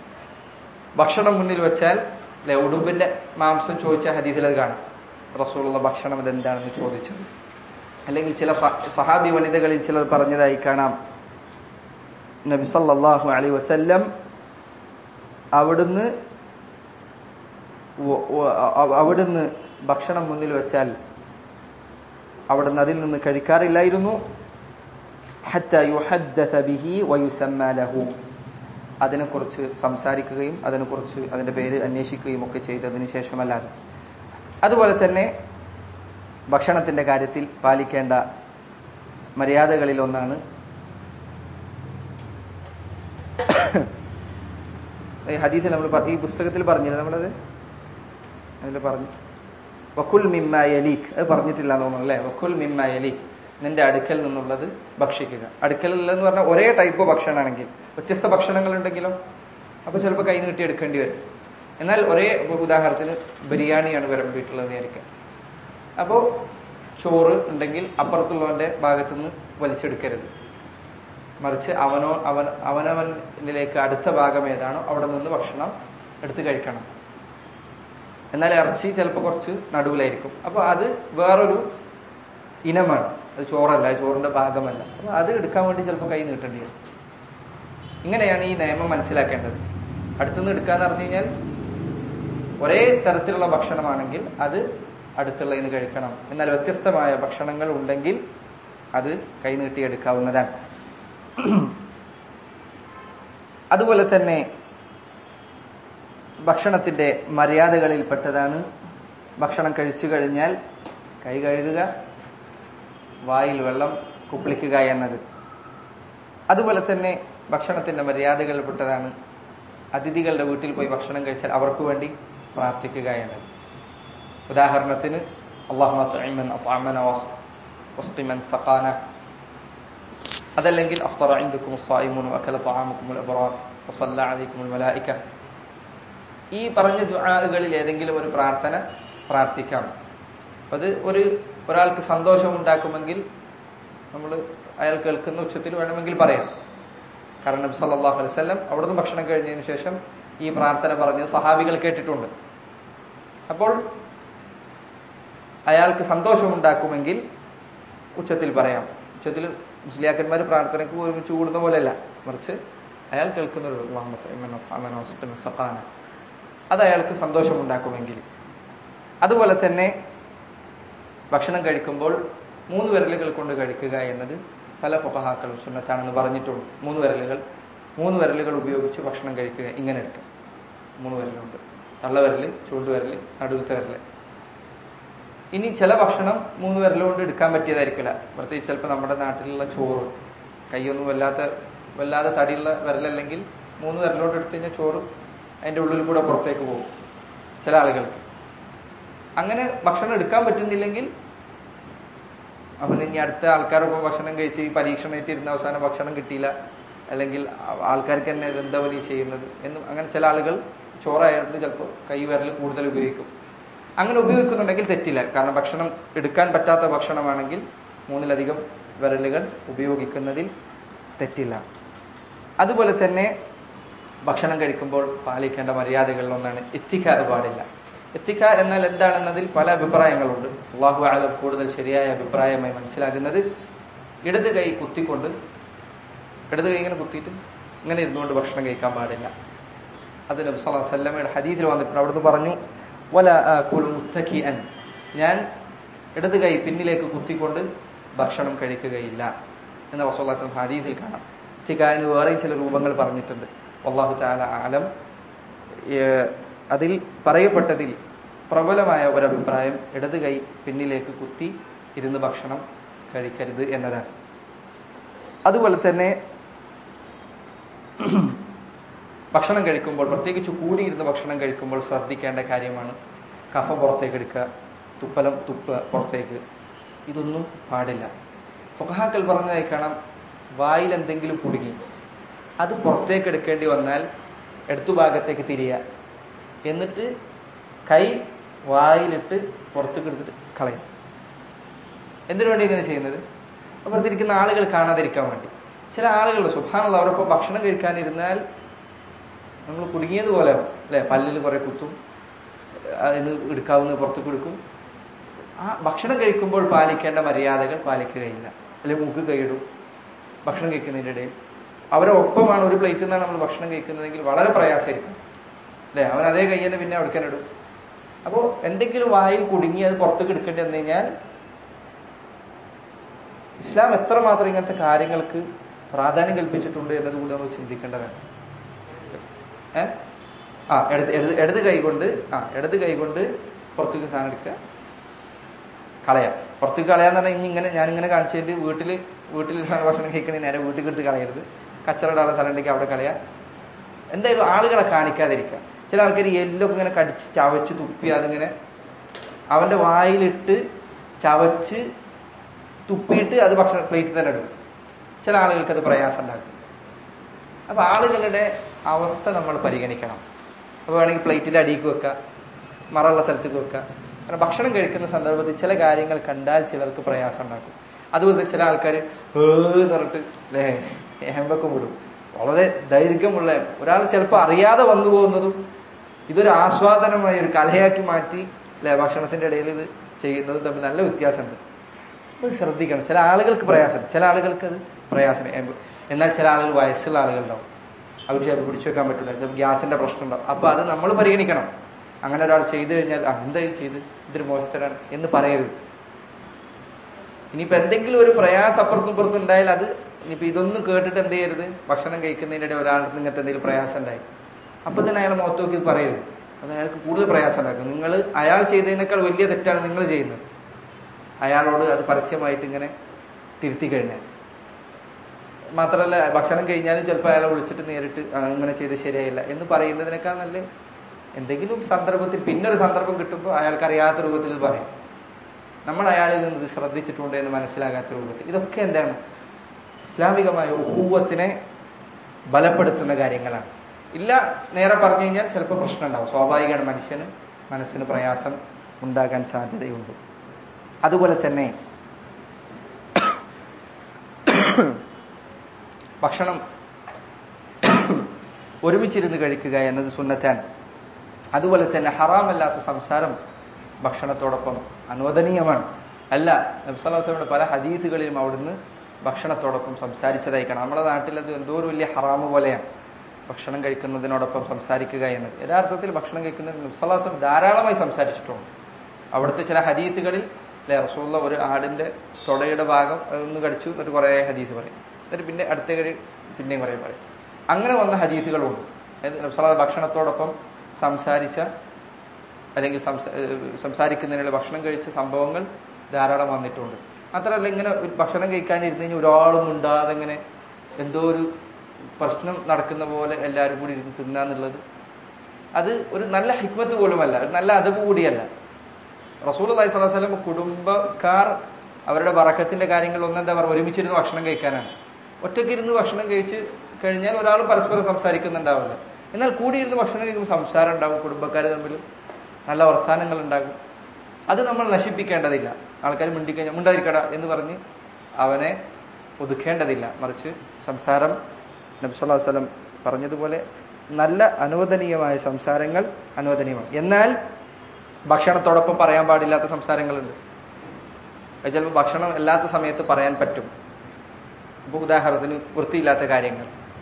ഭക്ഷണം മുന്നിൽ വെച്ചാൽ അല്ലെ ഉടുമ്പിന്റെ മാംസം ചോദിച്ച ഹദീസിൽ അത് കാണാം റസൂലുള്ള ഭക്ഷണം ഇതെന്താണെന്ന് ചോദിച്ചത് അല്ലെങ്കിൽ ചില സഹാബി വനിതകളിൽ ചിലർ പറഞ്ഞതായി കാണാം നബി സല്ലല്ലാഹു അലൈഹി വസല്ലം അവിടുന്ന് അവിടുന്ന് ഭക്ഷണം മുന്നിൽ വെച്ചാൽ അവിടുന്ന് അതിൽ നിന്ന് കഴിക്കാറില്ലായിരുന്നു അതിനെക്കുറിച്ച് സംസാരിക്കുകയും അതിനെക്കുറിച്ച് അതിന്റെ പേര് അന്വേഷിക്കുകയും ഒക്കെ ചെയ്തതിനു ശേഷമല്ലാതെ അതുപോലെ തന്നെ ഭക്ഷണത്തിന്റെ കാര്യത്തിൽ പാലിക്കേണ്ട മര്യാദകളിൽ ഒന്നാണ് ഈ ഹദീസിൽ നമ്മൾ ഈ പുസ്തകത്തിൽ പറഞ്ഞില്ല നമ്മളത് അതിൽ പറഞ്ഞു വക്കുൽ മിമ്മ യലീഖ് അത് പറഞ്ഞിട്ടില്ല എന്ന് തോന്നുന്നു അല്ലേ വക്കുൽ മിമ്മ യലീഖ് നിന്റെ അടുക്കൽ നിന്നുള്ളത് ഭക്ഷിക്കുക അടുക്കലിൽ എന്ന് പറഞ്ഞാൽ ഒരേ ടൈപ്പ് ഭക്ഷണമാണെങ്കിൽ വ്യത്യസ്ത ഭക്ഷണങ്ങൾ ഉണ്ടെങ്കിലും അപ്പൊ ചിലപ്പോൾ കൈ നീട്ടി എടുക്കേണ്ടി വരും എന്നാൽ ഒരേ ഉദാഹരണത്തിന് ബിരിയാണിയാണ് വരും വീട്ടിലുള്ളത് വിചാരിക്കുക അപ്പോൾ ചോറ് ഉണ്ടെങ്കിൽ അപ്പുറത്തുള്ളവന്റെ ഭാഗത്തുനിന്ന് വലിച്ചെടുക്കരുത് മറിച്ച് അവനോ അവൻ അവനവനിലേക്ക് അടുത്ത ഭാഗം ഏതാണോ അവിടെ നിന്ന് ഭക്ഷണം എടുത്ത് കഴിക്കണം എന്നാൽ ഇറച്ചി ചിലപ്പോൾ കുറച്ച് നടുവിലായിരിക്കും അപ്പോൾ അത് വേറൊരു ഇനമാണ് അത് ചോറല്ല ചോറിന്റെ ഭാഗമല്ല അപ്പോൾ അത് എടുക്കാൻ വേണ്ടി ചിലപ്പോൾ കൈ നീട്ടേണ്ടി വരും ഇങ്ങനെയാണ് ഈ നിയമം മനസ്സിലാക്കേണ്ടത് അടുത്തുനിന്ന് എടുക്കാന്ന് പറഞ്ഞു കഴിഞ്ഞാൽ ഒരേ തരത്തിലുള്ള ഭക്ഷണമാണെങ്കിൽ അത് അടുത്തുള്ളതിന് കഴിക്കണം എന്നാൽ വ്യത്യസ്തമായ ഭക്ഷണങ്ങൾ ഉണ്ടെങ്കിൽ അത് കൈനീട്ടി എടുക്കാവുന്നതാണ് അതുപോലെ തന്നെ ഭക്ഷണത്തിന്റെ മര്യാദകളിൽപ്പെട്ടതാണ് ഭക്ഷണം കഴിച്ചു കഴിഞ്ഞാൽ കൈ കഴുകുക വായിൽ വെള്ളം കുപ്പിളിക്കുക എന്നത് അതുപോലെ തന്നെ ഭക്ഷണത്തിന്റെ മര്യാദകളിൽപ്പെട്ടതാണ് അതിഥികളുടെ വീട്ടിൽ പോയി ഭക്ഷണം കഴിച്ചാൽ അവർക്ക് വേണ്ടി പ്രാർത്ഥിക്കുക എന്നത് ഉദാഹരണത്തിന് അള്ളാഹുമൻ വസ്തിമൻ സഖാന അതല്ലെങ്കിൽ അഫ്തറ عندكم الصائمون وأكل طعامكم الأبرار وصلى عليكم الملائكة ഈ പറഞ്ഞ ദുആകളിൽ ഏതെങ്കിലും ഒരു പ്രാർത്ഥന പ്രാർത്ഥിക്കാം അത് ഒരു ഒരാൾക്ക് സന്തോഷം ഉണ്ടാക്കുമെങ്കിൽ നമ്മൾ അയാൾ കേൾക്കുന്ന ഉച്ചത്തിൽ വേണമെങ്കിൽ പറയാം കാരണം നബി സല്ലല്ലാഹു അലൈഹി വസല്ലം അവിടുന്ന് ഭക്ഷണം കഴിഞ്ഞതിന് ശേഷം ഈ പ്രാർത്ഥന പറഞ്ഞത് സഹാബികൾ കേട്ടിട്ടുണ്ട് അപ്പോൾ അയാൾക്ക് സന്തോഷമുണ്ടാക്കുമെങ്കിൽ ഉച്ചത്തിൽ പറയാം ഉച്ചത്തിൽ മുസ്ലിയാക്കന്മാർ പ്രാർത്ഥനയ്ക്ക് ഒരുമിച്ച് കൂടുന്ന പോലെയല്ല മറിച്ച് അയാൾ കേൾക്കുന്നത് അത് അയാൾക്ക് സന്തോഷമുണ്ടാക്കുമെങ്കിൽ അതുപോലെ തന്നെ ഭക്ഷണം കഴിക്കുമ്പോൾ മൂന്ന് വിരലുകൾ കൊണ്ട് കഴിക്കുക എന്നത് പല ഫുഖഹാക്കളും സുന്നത്താണെന്ന് പറഞ്ഞിട്ടുണ്ട് മൂന്ന് വിരലുകൾ മൂന്ന് വിരലുകൾ ഉപയോഗിച്ച് ഭക്ഷണം കഴിക്കുക ഇങ്ങനെ എടുക്കാം മൂന്ന് വിരലുണ്ട് തള്ളവിരല് ചൂണ്ടുവിരല് നടുവത്തെ വിരല് ഇനി ചില ഭക്ഷണം മൂന്ന് വിരലുകൊണ്ട് എടുക്കാൻ പറ്റിയതായിരിക്കില്ല പ്രത്യേകിച്ച് ചിലപ്പോൾ നമ്മുടെ നാട്ടിലുള്ള ചോറ് കൈയൊന്നും വല്ലാത്ത വല്ലാതെ തടിയുള്ള വിരലല്ലെങ്കിൽ മൂന്ന് വിരലോട്ട് എടുത്തു കഴിഞ്ഞാൽ ചോറ് അതിന്റെ ഉള്ളിൽ കൂടെ പുറത്തേക്ക് പോകും ചില ആളുകൾക്ക് അങ്ങനെ ഭക്ഷണം എടുക്കാൻ പറ്റുന്നില്ലെങ്കിൽ അവൻ ഇനി അടുത്ത ആൾക്കാരൊപ്പം ഭക്ഷണം കഴിച്ച് ഈ പരീക്ഷണമായിട്ട് ഇരുന്ന അവസാനം ഭക്ഷണം കിട്ടിയില്ല അല്ലെങ്കിൽ ആ- ആൾക്കാർക്ക് തന്നെ ഇത് എന്താ വലിയ ചെയ്യുന്നത് എന്നും അങ്ങനെ ചില ആളുകൾ ചോറായതുകൊണ്ട് ചിലപ്പോൾ കൈ വിരൽ കൂടുതൽ ഉപയോഗിക്കും അങ്ങനെ ഉപയോഗിക്കുന്നുണ്ടെങ്കിൽ തെറ്റില്ല കാരണം ഭക്ഷണം എടുക്കാൻ പറ്റാത്ത ഭക്ഷണമാണെങ്കിൽ മൂന്നിലധികം വിരലുകൾ ഉപയോഗിക്കുന്നതിൽ തെറ്റില്ല അതുപോലെ തന്നെ ഭക്ഷണം കഴിക്കുമ്പോൾ പാലിക്കേണ്ട മര്യാദകളിൽ ഒന്നാണ് എത്തിക്കാറ് പാടില്ല എത്തിക്ക എന്നാൽ എന്താണെന്നതിൽ പല അഭിപ്രായങ്ങളുണ്ട് അള്ളാഹു ആലം കൂടുതൽ ശരിയായ അഭിപ്രായമായി മനസ്സിലാകുന്നത് ഇടത് കൈ കുത്തിക്കൊണ്ട് ഇടത് കൈ ഇങ്ങനെ കുത്തിയിട്ട് ഇങ്ങനെ ഇരുന്നുകൊണ്ട് ഭക്ഷണം കഴിക്കാൻ പാടില്ല അത് നബി സല്ലല്ലാഹു അലൈഹി വസല്ലമയുടെ ഹദീസിൽ വന്നിട്ടുണ്ട് അവിടുന്ന് പറഞ്ഞു വല ആകുലു മുത്തക്കിഅൻ ഞാൻ ഇടത് കൈ പിന്നിലേക്ക് കുത്തിക്കൊണ്ട് ഭക്ഷണം കഴിക്കുകയില്ല എന്ന് റസൂലുള്ളാഹി സ്വല്ലല്ലാഹു അലൈഹി വസല്ലം ഹദീസിൽ കാണാം ഇത്തിക്കാന് വേറെയും ചില രൂപങ്ങൾ പറഞ്ഞിട്ടുണ്ട് അള്ളാഹു താല ആലം ഏഹ് അതിൽ പറയപ്പെട്ടതിൽ പ്രബലമായ ഒരഭിപ്രായം ഇടത് കൈ പിന്നിലേക്ക് കുത്തി ഇരുന്ന് ഭക്ഷണം കഴിക്കരുത് എന്നതാണ് അതുപോലെ തന്നെ ഭക്ഷണം കഴിക്കുമ്പോൾ പ്രത്യേകിച്ച് കൂടിയിരുന്ന് ഭക്ഷണം കഴിക്കുമ്പോൾ ശ്രദ്ധിക്കേണ്ട കാര്യമാണ് കഫ പുറത്തേക്ക് എടുക്കുക തുപ്പലം തുപ്പ പുറത്തേക്ക് ഇതൊന്നും പാടില്ല ഫുഹാക്കൾ പറഞ്ഞതായി കാണാം വായിൽ എന്തെങ്കിലും കുടുങ്ങി അത് പുറത്തേക്ക് എടുക്കേണ്ടി വന്നാൽ എടുത്തു ഭാഗത്തേക്ക് തിരിയുക എന്നിട്ട് കൈ വായിലിട്ട് പുറത്തേക്ക് എടുത്തിട്ട് കളയും എന്തിനു വേണ്ടി ഇങ്ങനെ ചെയ്യുന്നത് അപ്പുറത്തിരിക്കുന്ന ആളുകൾ കാണാതിരിക്കാൻ വേണ്ടി ചില ആളുകൾ സുഭാനുള്ള അവരൊപ്പം ഭക്ഷണം കഴിക്കാനിരുന്നാൽ നമ്മൾ കുടുങ്ങിയതുപോലെ അല്ലെ പല്ലിൽ കുറെ കുത്തും അതിന് എടുക്കാവുന്ന പുറത്തേക്ക് എടുക്കും ആ ഭക്ഷണം കഴിക്കുമ്പോൾ പാലിക്കേണ്ട മര്യാദകൾ പാലിക്കുകയില്ല അല്ലെങ്കിൽ മൂക്ക് കൈയിടും ഭക്ഷണം കഴിക്കുന്നതിൻ്റെ ഇടയിൽ അവരെ ഒപ്പമാണ് ഒരു പ്ലേറ്റിൽ നിന്നാണ് നമ്മൾ ഭക്ഷണം കഴിക്കുന്നതെങ്കിൽ വളരെ പ്രയാസമായിരിക്കും അല്ലെ അവൻ അതേ കൈ തന്നെ പിന്നെ അവിടേക്കാൻ ഇടും അപ്പോൾ എന്തെങ്കിലും വായിൽ കുടുങ്ങി അത് പുറത്തേക്ക് എടുക്കേണ്ടി വന്നു കഴിഞ്ഞാൽ ഇസ്ലാം എത്രമാത്രം ഇങ്ങനത്തെ കാര്യങ്ങൾക്ക് പ്രാധാന്യം കൽപ്പിച്ചിട്ടുണ്ട് എന്നതുകൂടി നമ്മൾ ചിന്തിക്കേണ്ടതാണ് ഏ ആ ഇടത് ഇടത് ഇടത് കൈ കൊണ്ട് ആ ഇടത് കൈ കൊണ്ട് പുറത്തേക്ക് സാധനം എടുക്കുക കളയാം പുറത്തേക്ക് കളയാന്ന് പറഞ്ഞാൽ ഇനി ഇങ്ങനെ ഞാനിങ്ങനെ കാണിച്ചിട്ട് വീട്ടിൽ വീട്ടിൽ ഭക്ഷണം കഴിക്കണേ നേരെ വീട്ടിൽ എടുത്ത് കളയരുത് കച്ചറടാനുള്ള സ്ഥലം ഉണ്ടെങ്കിൽ അവിടെ കളയാം എന്തായാലും ആളുകളെ കാണിക്കാതിരിക്കുക ചില ആൾക്കാർ എല്ലൊക്കെ ഇങ്ങനെ കടിച്ച് ചവച്ച് തുപ്പി അതിങ്ങനെ അവന്റെ വായിലിട്ട് ചവച്ച് തുപ്പിയിട്ട് അത് ഭക്ഷണ പ്ലേറ്റിൽ തന്നെ ഇടും ചില ആളുകൾക്ക് അത് പ്രയാസം ഉണ്ടാക്കും അപ്പൊ ആളുകളുടെ അവസ്ഥ നമ്മൾ പരിഗണിക്കണം അപ്പൊ വേണമെങ്കിൽ പ്ലേറ്റിന്റെ അടിയിക്ക് വെക്കുക മറയുള്ള സ്ഥലത്തേക്ക് വെക്കുക കാരണം ഭക്ഷണം കഴിക്കുന്ന സന്ദർഭത്തിൽ ചില കാര്യങ്ങൾ കണ്ടാൽ ചിലർക്ക് പ്രയാസം ഉണ്ടാക്കും അതുപോലെ ചില ആൾക്കാർ ഏന്ന് പറഞ്ഞിട്ട് അല്ലേ ഹെമ്പൊക്കെ വിടും വളരെ ദൈർഘ്യമുള്ള ഒരാൾ ചിലപ്പോൾ അറിയാതെ വന്നു പോകുന്നതും ഇതൊരു ആസ്വാദനമായി ഒരു കലയാക്കി മാറ്റി അല്ലെ ഭക്ഷണത്തിന്റെ ഇടയിൽ ഇത് ചെയ്യുന്നതും തമ്മിൽ നല്ല വ്യത്യാസമുണ്ട് അത് ശ്രദ്ധിക്കണം ചില ആളുകൾക്ക് പ്രയാസമുണ്ട് ചില ആളുകൾക്ക് അത് പ്രയാസമുണ്ട് എന്നാൽ ചില ആളുകൾ വയസ്സുള്ള ആളുകളുണ്ടാവും അവർ ചിലപ്പോൾ പിടിച്ചു വെക്കാൻ പറ്റില്ല ചിലപ്പോൾ ഗ്യാസിന്റെ പ്രശ്നം ഉണ്ടാവും അപ്പൊ അത് നമ്മൾ പരിഗണിക്കണം അങ്ങനെ ഒരാൾ ചെയ്തു കഴിഞ്ഞാൽ ആ എന്താ ഇത് ചെയ്ത് ഇതൊരു മോശത്തരാണ് എന്ന് പറയരുത് ഇനിയിപ്പോ എന്തെങ്കിലും ഒരു പ്രയാസം അപ്പുറത്തും ഇപ്പുറത്തും ഉണ്ടായാൽ അത് ഇനിയിപ്പോ ഇതൊന്നും കേട്ടിട്ട് എന്ത് ചെയ്യരുത് ഭക്ഷണം കഴിക്കുന്നതിന്റെ ഇടയിൽ ഒരാൾക്ക് ഇങ്ങനത്തെ എന്തെങ്കിലും പ്രയാസം ഉണ്ടായി അപ്പൊ തന്നെ അയാൾ മുഖത്ത് നോക്കി ഇത് പറയരുത് അത് അയാൾക്ക് കൂടുതൽ പ്രയാസം ഉണ്ടാക്കും നിങ്ങൾ അയാൾ ചെയ്തതിനേക്കാൾ വലിയ തെറ്റാണ് നിങ്ങൾ ചെയ്യുന്നത് അയാളോട് അത് പരസ്യമായിട്ട് ഇങ്ങനെ തിരുത്തി കഴിഞ്ഞാൽ മാത്രമല്ല ഭക്ഷണം കഴിഞ്ഞാലും ചിലപ്പോൾ അയാളെ വിളിച്ചിട്ട് നേരിട്ട് "ആ, ഇങ്ങനെ ചെയ്ത് ശരിയായില്ല എന്ന് പറയുന്നതിനേക്കാൾ നല്ല എന്തെങ്കിലും സന്ദർഭത്തിൽ പിന്നൊരു സന്ദർഭം കിട്ടുമ്പോൾ അയാൾക്ക് അറിയാത്ത രൂപത്തിൽ ഇത് പറയും നമ്മൾ അയാളിൽ നിന്ന് ഇത് ശ്രദ്ധിച്ചിട്ടുണ്ട് എന്ന് മനസ്സിലാകാത്ത രൂപത്തിൽ ഇതൊക്കെ എന്താണ് ഇസ്ലാമികമായ ഉഹൂവത്തിനെ ബലപ്പെടുത്തുന്ന കാര്യങ്ങളാണ് ഇല്ല നേരെ പറഞ്ഞു കഴിഞ്ഞാൽ ചിലപ്പോൾ പ്രശ്നം ഉണ്ടാവും സ്വാഭാവികമാണ് മനുഷ്യന് മനസ്സിന് പ്രയാസം ഉണ്ടാകാൻ സാധ്യതയുണ്ട് അതുപോലെ തന്നെ ഭക്ഷണം ഒരുമിച്ചിരുന്ന് കഴിക്കുക എന്നത് സുന്നത്താണ് അതുപോലെ തന്നെ ഹറാമല്ലാത്ത സംസാരം ഭക്ഷണത്തോടൊപ്പം അനുവദനീയമാണ് അല്ല നബ്സലാസ്ലമിയുടെ പല ഹദീസുകളിലും അവിടുന്ന് ഭക്ഷണത്തോടൊപ്പം സംസാരിച്ചതായി കാണാം നമ്മുടെ നാട്ടിൽ അത് എന്തോ ഒരു വലിയ ഹറാമ് പോലെയാണ് ഭക്ഷണം കഴിക്കുന്നതിനോടൊപ്പം സംസാരിക്കുക എന്നത് യഥാർത്ഥത്തിൽ ഭക്ഷണം കഴിക്കുന്നതിന് നബ്സലാസ്ലം ധാരാളമായി സംസാരിച്ചിട്ടുണ്ട് അവിടുത്തെ ചില ഹദീസുകളിൽ അല്ലെ റസൂള്ള ഒരു ആടിന്റെ തൊടയുടെ ഭാഗം അതൊന്ന് കടിച്ചു എന്നിട്ട് കുറേ ഹദീസ് പറയും എന്നിട്ട് പിന്നെ അടുത്ത കഴി പിന്നെയും കുറേ പറയും അങ്ങനെ വന്ന ഹദീസുകളുണ്ട് അതായത് നബി സ്വല്ലല്ലാഹു അലൈഹി ഭക്ഷണത്തോടൊപ്പം സംസാരിച്ച അല്ലെങ്കിൽ സംസ- ഏഹ് സംസാരിക്കുന്നതിനുള്ള ഭക്ഷണം കഴിച്ച സംഭവങ്ങൾ ധാരാളം വന്നിട്ടുണ്ട് മാത്രമല്ല ഇങ്ങനെ ഒരു ഭക്ഷണം കഴിക്കാനിരുന്ന് കഴിഞ്ഞാൽ ഒരാളും ഉണ്ടാതെ ഇങ്ങനെ എന്തോ ഒരു പ്രശ്നം നടക്കുന്ന പോലെ എല്ലാവരും കൂടി ഇരുന്ന് തിന്നാന്നുള്ളത് അത് ഒരു നല്ല ഹിക്മത്ത് പോലുമല്ല ഒരു നല്ല അതവ് കൂടിയല്ല റസൂൽ അലൈഹി സ്വലാഹു വസ്ലം കുടുംബക്കാർ അവരുടെ വറക്കത്തിന്റെ കാര്യങ്ങൾ ഒന്നെന്താ പറയുക ഒരുമിച്ചിരുന്ന് ഭക്ഷണം കഴിക്കാനാണ് ഒറ്റയ്ക്കിരുന്ന് ഭക്ഷണം കഴിച്ച് കഴിഞ്ഞാൽ ഒരാൾ പരസ്പരം സംസാരിക്കുന്നുണ്ടാവില്ല എന്നാൽ കൂടിയിരുന്ന് ഭക്ഷണം കഴിക്കുമ്പോൾ സംസാരം ഉണ്ടാവും കുടുംബക്കാർ തമ്മിൽ നല്ല വർത്തമാനങ്ങൾ ഉണ്ടാകും അത് നമ്മൾ നശിപ്പിക്കേണ്ടതില്ല ആൾക്കാർ മിണ്ടിക്കഴിഞ്ഞാൽ മിണ്ടായിരിക്കട എന്ന് പറഞ്ഞ് അവനെ ഒതുക്കേണ്ടതില്ല മറിച്ച് സംസാരം നബ്സല്ലാ വസ്ലം പറഞ്ഞതുപോലെ നല്ല അനുവദനീയമായ സംസാരങ്ങൾ അനുവദനീയമാണ് എന്നാൽ ഭക്ഷണത്തോടൊപ്പം പറയാൻ പാടില്ലാത്ത സംസാരങ്ങളുണ്ട് അത് ചിലപ്പോൾ ഭക്ഷണം അല്ലാത്ത സമയത്ത് പറയാൻ പറ്റും ഇപ്പോൾ ഉദാഹരണത്തിന് വൃത്തിയില്ലാത്ത കാര്യങ്ങൾ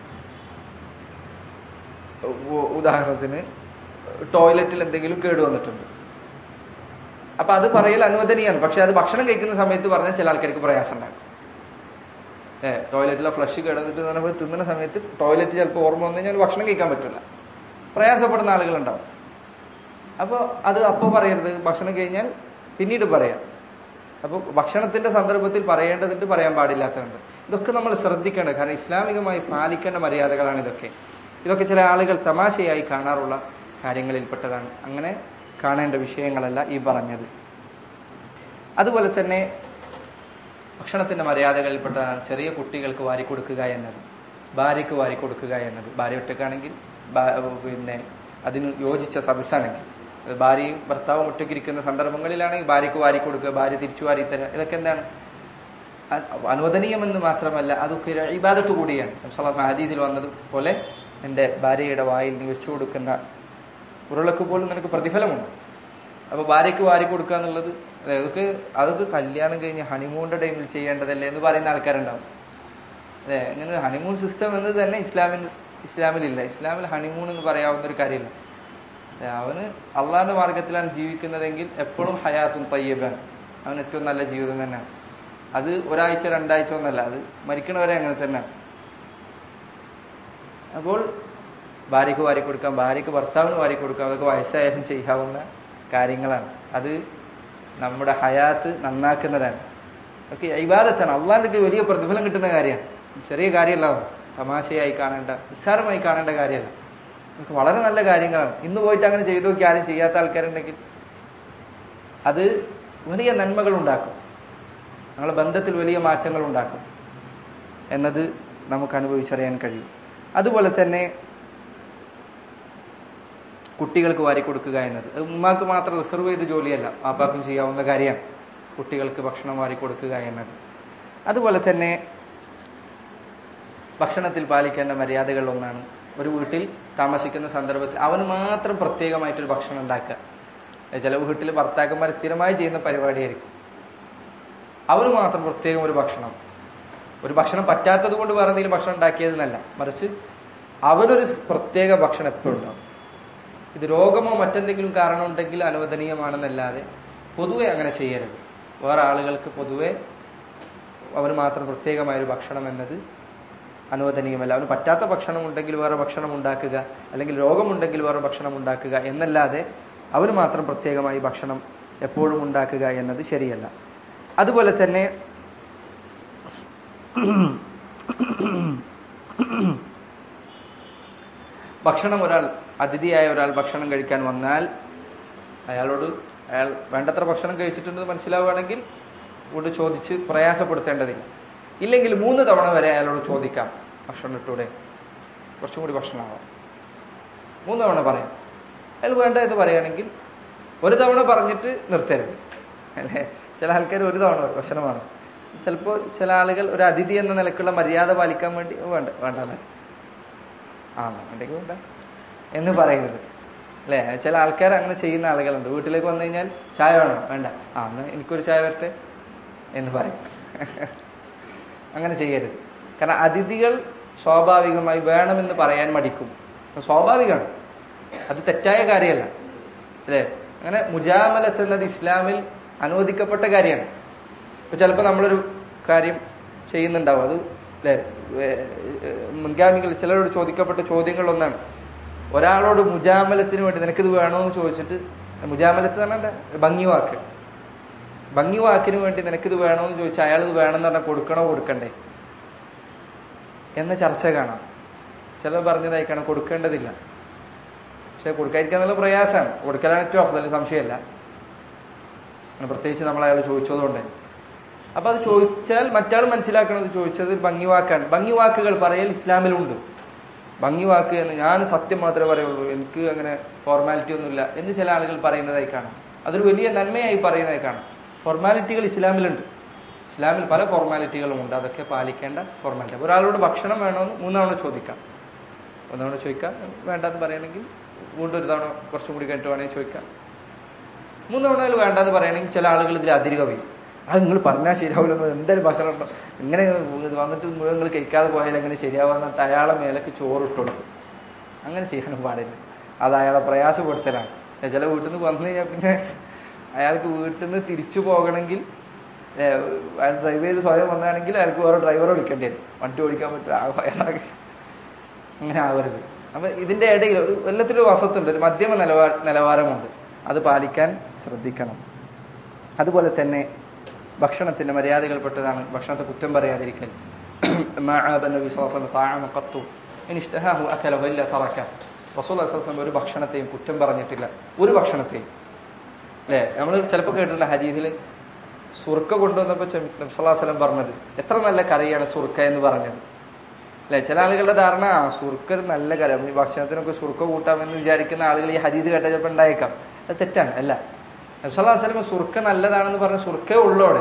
ഉ- ഉദാഹരണത്തിന് ടോയ്ലറ്റിൽ എന്തെങ്കിലും കേട് വന്നിട്ടുണ്ട് അപ്പൊ അത് പറയൽ അനുവദനീയമാണ് പക്ഷെ അത് ഭക്ഷണം കഴിക്കുന്ന സമയത്ത് പറഞ്ഞാൽ ചില ആൾക്കാർക്ക് പ്രയാസം ഉണ്ടാക്കും ഏ ടോയ്ലറ്റിലെ ഫ്ലഷ് കിടന്നിട്ട് നമ്മൾ തിന്നുന്ന സമയത്ത് ടോയ്ലറ്റ് ചിലപ്പോൾ ഓർമ്മ വന്നു കഴിഞ്ഞാൽ ഭക്ഷണം കഴിക്കാൻ പറ്റില്ല പ്രയാസപ്പെടുന്ന ആളുകളുണ്ടാവും അപ്പോൾ അത് അപ്പോൾ പറയരുത് ഭക്ഷണം കഴിഞ്ഞാൽ പിന്നീട് പറയാം അപ്പോൾ ഭക്ഷണത്തിന്റെ സന്ദർഭത്തിൽ പറയേണ്ടതുണ്ട് പറയാൻ പാടില്ലാത്തതുണ്ട് ഇതൊക്കെ നമ്മൾ ശ്രദ്ധിക്കേണ്ടത് കാരണം ഇസ്ലാമികമായി പാലിക്കേണ്ട മര്യാദകളാണ് ഇതൊക്കെ ഇതൊക്കെ ചില ആളുകൾ തമാശയായി കാണാറുള്ള കാര്യങ്ങളിൽപ്പെട്ടതാണ് അങ്ങനെ കാണേണ്ട വിഷയങ്ങളല്ല ഈ പറഞ്ഞത് അതുപോലെ തന്നെ ഭക്ഷണത്തിന്റെ മര്യാദകളിൽപ്പെട്ടതാണ് ചെറിയ കുട്ടികൾക്ക് വാരി കൊടുക്കുക എന്നത് ഭാര്യയ്ക്ക് വാരി കൊടുക്കുക എന്നത് ഭാര്യ ഒറ്റക്കാണെങ്കിൽ ഭാ- പിന്നെ അതിന് യോജിച്ച സദസ്സാണെങ്കിൽ അത് ഭാര്യയും ഭർത്താവും ഒറ്റയ്ക്കിരിക്കുന്ന സന്ദർഭങ്ങളിലാണെങ്കിൽ ഭാര്യയ്ക്ക് വാരി കൊടുക്കുക ഭാര്യ തിരിച്ചു വാരി തരിക ഇതൊക്കെ എന്താണ് അ- അനുവദനീയമെന്ന് മാത്രമല്ല അതൊക്കെ ഒരു ഇബാദത്ത് കൂടിയാണ് നബ്സല്ലാഹു ഹദീസിൽ വന്നതുപോലെ എൻ്റെ ഭാര്യയുടെ വായിൽ നീ വെച്ചു കൊടുക്കുന്ന ഉരുളക്ക് പോലും നിനക്ക് പ്രതിഫലമുണ്ട് അപ്പൊ ഭാര്യയ്ക്ക് വാരി കൊടുക്കുക എന്നുള്ളത് അതൊക്കെ അതൊക്കെ കല്യാണം കഴിഞ്ഞ് ഹണിമൂണിന്റെ ടൈമിൽ ചെയ്യേണ്ടതല്ലേ എന്ന് പറയുന്ന ആൾക്കാരുണ്ടാവും അതെ അങ്ങനെ ഹണിമൂൺ സിസ്റ്റം എന്നത് തന്നെ ഇസ്ലാമിൽ ഇസ്ലാമിലില്ല ഇസ്ലാമിൽ ഹണിമൂൺ എന്ന് പറയാവുന്ന ഒരു കാര്യമില്ല അതെ, അവന് അള്ളാഹിന്റെ മാർഗത്തിലാണ് ജീവിക്കുന്നതെങ്കിൽ എപ്പോഴും ഹയാത്തും തയ്യബാണ് അവന് ഏറ്റവും നല്ല ജീവിതം തന്നെയാണ് അത് ഒരാഴ്ച രണ്ടാഴ്ച ഒന്നല്ല അത് മരിക്കണവരെ അങ്ങനെ തന്നെയാണ് അപ്പോൾ ഭാര്യയ്ക്ക് വാരി കൊടുക്കാം ഭാര്യയ്ക്ക് ഭർത്താവിന് വാരി കൊടുക്കാം അതൊക്കെ വയസ്സായാലും ചെയ്യാവുന്ന കാര്യങ്ങളാണ് അത് നമ്മുടെ ഹയാത്ത് നന്നാക്കുന്നതാണ് ഒക്കെ ഇബാദത്താണ് അള്ളാഹിന്റെ വലിയ പ്രതിഫലം കിട്ടുന്ന കാര്യമാണ് ചെറിയ കാര്യമല്ല അത്. തമാശയായി കാണേണ്ട നിസ്സാരമായി കാണേണ്ട കാര്യമല്ല നമുക്ക് വളരെ നല്ല കാര്യങ്ങളാണ് ഇന്ന് പോയിട്ട് അങ്ങനെ ചെയ്തു നോക്കി ആരും ചെയ്യാത്ത ആൾക്കാരുണ്ടെങ്കിൽ അത് വലിയ നന്മകൾ ഉണ്ടാക്കും ഞങ്ങളുടെ ബന്ധത്തിൽ വലിയ മാറ്റങ്ങൾ ഉണ്ടാക്കും എന്നത് നമുക്ക് അനുഭവിച്ചറിയാൻ കഴിയും അതുപോലെ തന്നെ കുട്ടികൾക്ക് വാരി കൊടുക്കുക എന്നത് അത് ഉമ്മാക്ക് മാത്രം റിസർവ് ചെയ്ത ജോലിയല്ല ആപ്പാക്കും ചെയ്യാവുന്ന കാര്യമാണ് കുട്ടികൾക്ക് ഭക്ഷണം വാരി കൊടുക്കുക എന്നത് അതുപോലെ തന്നെ ഭക്ഷണത്തിൽ പാലിക്കേണ്ട മര്യാദകളിൽ ഒന്നാണ് ഒരു വീട്ടിൽ താമസിക്കുന്ന സന്ദർഭത്തിൽ അവന് മാത്രം പ്രത്യേകമായിട്ടൊരു ഭക്ഷണം ഉണ്ടാക്കുക ഏ, ചില വീട്ടിൽ ഭർത്താക്കന്മാർ സ്ഥിരമായി ചെയ്യുന്ന പരിപാടിയായിരിക്കും അവന് മാത്രം പ്രത്യേകം ഒരു ഭക്ഷണം ഒരു ഭക്ഷണം പറ്റാത്തത് കൊണ്ട് വേറെ എന്തെങ്കിലും ഭക്ഷണം ഉണ്ടാക്കിയതെന്നല്ല മറിച്ച് അവനൊരു പ്രത്യേക ഭക്ഷണം എപ്പോഴും ഉണ്ടാവും ഇത് രോഗമോ മറ്റെന്തെങ്കിലും കാരണം ഉണ്ടെങ്കിൽ അനുവദനീയമാണെന്നല്ലാതെ പൊതുവെ അങ്ങനെ ചെയ്യരുത് വേറെ ആളുകൾക്ക് പൊതുവെ അവന് മാത്രം പ്രത്യേകമായ ഒരു ഭക്ഷണം എന്നത് അനുവദനീയമല്ല അവന് പറ്റാത്ത ഭക്ഷണം ഉണ്ടെങ്കിൽ വേറെ ഭക്ഷണം ഉണ്ടാക്കുക അല്ലെങ്കിൽ രോഗമുണ്ടെങ്കിൽ വേറെ ഭക്ഷണം ഉണ്ടാക്കുക എന്നല്ലാതെ അവന് മാത്രം പ്രത്യേകമായി ഭക്ഷണം എപ്പോഴും ഉണ്ടാക്കുക എന്നത് ശരിയല്ല അതുപോലെ തന്നെ ഭക്ഷണം ഒരാൾ അതിഥിയായ ഒരാൾ ഭക്ഷണം കഴിക്കാൻ വന്നാൽ അയാളോട് അയാൾ വേണ്ടത്ര ഭക്ഷണം കഴിച്ചിട്ടുണ്ടെന്ന് മനസ്സിലാവുകയാണെങ്കിൽ കൊണ്ട് ചോദിച്ച് പ്രയാസപ്പെടുത്തേണ്ടതില്ല ഇല്ലെങ്കിൽ മൂന്ന് തവണ വരെ അയാളോട് ചോദിക്കാം ഭക്ഷണം ഇട്ടൂടെ കുറച്ചും കൂടി ഭക്ഷണമാവാം മൂന്ന് തവണ പറയാം അയാൾ വേണ്ട എന്ന് പറയുകയാണെങ്കിൽ ഒരു തവണ പറഞ്ഞിട്ട് നിർത്തരുത് അല്ലേ ചില ആൾക്കാർ ഒരു തവണ പറയും, ഭക്ഷണമാണ് ചിലപ്പോൾ ചില ആളുകൾ ഒരു അതിഥി എന്ന നിലക്കുള്ള മര്യാദ പാലിക്കാൻ വേണ്ടി "ഓ, വേണ്ട വേണ്ട എന്നാ. ആ ഉണ്ടെങ്കിൽ വേണ്ട എന്ന് പറയുന്നത് അല്ലേ ചില ആൾക്കാർ അങ്ങനെ ചെയ്യുന്ന ആളുകളുണ്ട് വീട്ടിലേക്ക് വന്നു കഴിഞ്ഞാൽ ചായ വേണോ വേണ്ട ആ എന്നാ എനിക്കൊരു ചായ വരട്ടെ എന്ന് പറയും അങ്ങനെ ചെയ്യരുത് കാരണം അതിഥികൾ സ്വാഭാവികമായി വേണമെന്ന് പറയാൻ മടിക്കും അത് സ്വാഭാവികമാണ് അത് തെറ്റായ കാര്യമല്ല അല്ലേ അങ്ങനെ മുജാമലത്ത് എന്നത് ഇസ്ലാമിൽ അനുവദിക്കപ്പെട്ട കാര്യമാണ് ഇപ്പൊ ചിലപ്പോൾ നമ്മളൊരു കാര്യം ചെയ്യുന്നുണ്ടാവും അത് അല്ലെ മുൻഗാമികൾ ചിലരോട് ചോദിക്കപ്പെട്ട ചോദ്യങ്ങളൊന്നാണ് ഒരാളോട് മുജാമലത്തിന് വേണ്ടി നിനക്കിത് വേണമെന്ന് ചോദിച്ചിട്ട് മുജാമലത്ത് എന്ന് പറഞ്ഞാൽ എന്താ? ഭംഗി വാക്ക് ഭംഗി വാക്കിന് വേണ്ടി നിനക്കിത് വേണമെന്ന് ചോദിച്ചാൽ അയാൾ ഇത് വേണമെന്ന് പറഞ്ഞാൽ കൊടുക്കണോ കൊടുക്കണ്ടേ എന്ന ചർച്ച കാണാം ചിലർ പറഞ്ഞതായിക്കാണ് കൊടുക്കേണ്ടതില്ല പക്ഷെ കൊടുക്കാതിരിക്കാൻ നല്ല പ്രയാസമാണ് കൊടുക്കലാണ് ഏറ്റവും അഫ്ദൽ സംശയമല്ല അങ്ങനെ പ്രത്യേകിച്ച് നമ്മൾ അയാൾ ചോദിച്ചതുകൊണ്ട് അപ്പൊ അത് ചോദിച്ചാൽ മറ്റാൾ മനസ്സിലാക്കണത് ചോദിച്ചത് ഭംഗി വാക്കാണ് ഭംഗി വാക്കുകൾ പറയൽ ഇസ്ലാമിലുണ്ട് ഭംഗി വാക്ക് എന്ന് ഞാൻ സത്യം മാത്രമേ പറയുള്ളൂ എനിക്ക് അങ്ങനെ ഫോർമാലിറ്റി ഒന്നുമില്ല എന്ന് ചില ആളുകൾ പറയുന്നതായി കാണാം അതൊരു വലിയ നന്മയായി പറയുന്നതായി കാണാം ഫോർമാലിറ്റികൾ ഇസ്ലാമിലുണ്ട് ഇസ്ലാമിൽ പല ഫോർമാലിറ്റികളും ഉണ്ട് അതൊക്കെ പാലിക്കേണ്ട ഫോർമാലിറ്റി ഒരാളോട് ഭക്ഷണം വേണമെന്ന് മൂന്നവണ ചോദിക്കാം ഒന്നവണ ചോദിക്കാം വേണ്ടെന്ന് പറയണമെങ്കിൽ വീണ്ടും ഒരു തവണ കുറച്ചും കൂടി കഴിഞ്ഞിട്ട് വേണമെങ്കിൽ ചോദിക്കാം മൂന്നവണയിൽ വേണ്ടെന്ന് പറയണമെങ്കിൽ ചില ആളുകൾ ഇതിൽ അതിര് കവിയും അത് നിങ്ങൾ പറഞ്ഞാൽ ശരിയാവില്ലെന്ന് എന്തായാലും ഭക്ഷണം ഉണ്ടോ ഇങ്ങനെ ഇത് വന്നിട്ട് മുഴുവൻ നിങ്ങൾ കഴിക്കാതെ പോയാൽ എങ്ങനെ ശരിയാവാന്നിട്ട് അയാളെ മേലേക്ക് ചോറിട്ടുള്ളൂ അങ്ങനെ ചെയ്യാനും പാടില്ല അത് അയാളെ പ്രയാസപ്പെടുത്തലാണ് ചില വീട്ടിൽ നിന്ന് വന്നു കഴിഞ്ഞാൽ പിന്നെ അയാൾക്ക് വീട്ടിൽ നിന്ന് തിരിച്ചു പോകണമെങ്കിൽ ഏഹ്, അയാൾ ഡ്രൈവ് ചെയ്ത് സ്വയം വന്നാണെങ്കിൽ അയാൾക്ക് വേറെ ഡ്രൈവറെ വിളിക്കേണ്ടി വരും വണ്ടി ഓടിക്കാൻ പറ്റില്ല ആ അയാളെ അങ്ങനെ ആവരുത് അപ്പൊ ഇതിന്റെ ഇടയിൽ ഒരു എല്ലാത്തിലും ഒരു വസത്തുണ്ട് ഒരു മധ്യമ നിലവാര നിലവാരമുണ്ട് അത് പാലിക്കാൻ ശ്രദ്ധിക്കണം അതുപോലെ തന്നെ ഭക്ഷണത്തിന്റെ മര്യാദകൾപ്പെട്ടതാണ് ഭക്ഷണത്തെ കുറ്റം പറയാതിരിക്കൽ ما عاب النبي صلى الله عليه وسلم طعاما قط إن اشتهاه أكله إلا تركه റസൂൽ അസസം ഒരു ഭക്ഷണത്തെയും കുറ്റം പറഞ്ഞിട്ടില്ല ഒരു ഭക്ഷണത്തെയും അല്ലേ നമ്മൾ ചിലപ്പോൾ കേട്ടിട്ടുണ്ട് ഹദീസിൽ സുർക്ക കൊണ്ടുവന്നപ്പോൾ നബ്സല്ലാസ്ലം പറഞ്ഞത് എത്ര നല്ല കറിയാണ് സുർക്ക എന്ന് പറഞ്ഞത് അല്ലെ ചില ആളുകളുടെ ധാരണ ആ സുർക്ക ഒരു നല്ല കറി അപ്പൊ ഈ ഭക്ഷണത്തിനൊക്കെ സുർക്ക കൂട്ടാമെന്ന് വിചാരിക്കുന്ന ആളുകൾ ഈ ഹദീസ് കേട്ട ചിലപ്പോൾ ഉണ്ടായേക്കാം അത് തെറ്റാണ് അല്ല നബ്സല്ലാസ്ലം സുർക്ക നല്ലതാണെന്ന് പറഞ്ഞ സുർക്കേ ഉള്ളോടെ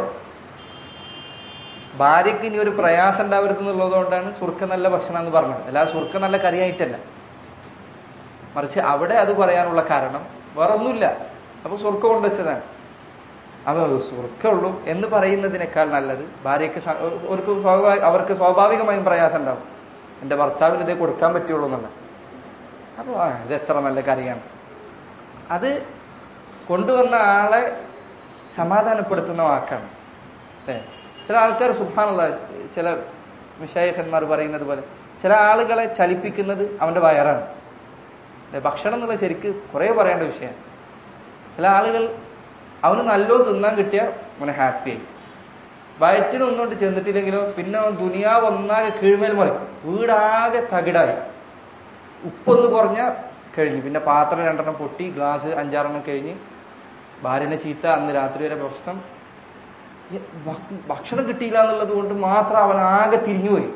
ഭാര്യയ്ക്ക് ഇനി ഒരു പ്രയാസം ഉണ്ടാവരുത് എന്നുള്ളതുകൊണ്ടാണ് സുർക്ക നല്ല ഭക്ഷണം എന്ന് പറഞ്ഞത് അല്ലാതെ സുർക്ക നല്ല കറിയായിട്ടല്ല മറിച്ച് അവിടെ അത് പറയാനുള്ള കാരണം വേറെ ഒന്നുമില്ല അപ്പൊ സുർക്ക കൊണ്ടുവച്ചതാണ് അപ്പൊ സുർക്ക ഉള്ളൂ എന്ന് പറയുന്നതിനേക്കാൾ നല്ലത് ഭാര്യയ്ക്ക് സ- അവർക്ക് സ്വാഭാവിക അവർക്ക് സ്വാഭാവികമായും പ്രയാസം ഉണ്ടാവും എന്റെ ഭർത്താവിന് ഇതേ കൊടുക്കാൻ പറ്റുള്ളൂ എന്നുള്ള അപ്പൊ ആ ഇത് എത്ര നല്ല കറിയാണ് അത് കൊണ്ടുവന്ന ആളെ സമാധാനപ്പെടുത്തുന്ന വാക്കാണ് അല്ലേ ചില ആൾക്കാർ സുഭാനുള്ള ചില വിഷയക്കന്മാർ പറയുന്നത് പോലെ ചില ആളുകളെ ചലിപ്പിക്കുന്നത് അവന്റെ വയറാണ് അല്ലേ? ഭക്ഷണം എന്നുള്ള ശരിക്ക് കുറെ പറയേണ്ട വിഷയമാണ് ചില ആളുകൾ അവന് നല്ലോ തിന്നാൻ കിട്ടിയാൽ അവനെ ഹാപ്പിയായി വയറ്റിന് ഒന്നുകൊണ്ട് ചെന്നിട്ടില്ലെങ്കിലോ പിന്നെ അവൻ ദുനിയാവ് ഒന്നാകെ കീഴ്മേൽ മറിക്കും വീടാകെ തകിടായി ഉപ്പൊന്ന് കുറഞ്ഞ കഴിഞ്ഞു പിന്നെ പാത്രം രണ്ടെണ്ണം പൊട്ടി ഗ്ലാസ് അഞ്ചാറെണ്ണം കഴിഞ്ഞ് ഭാര്യനെ ചീത്ത അന്ന് രാത്രി വരെ പ്രശ്നം ഈ ഭ- ഭക്ഷണം കിട്ടിയില്ല എന്നുള്ളത് കൊണ്ട് മാത്രം അവൻ ആകെ തിരിഞ്ഞുപോയി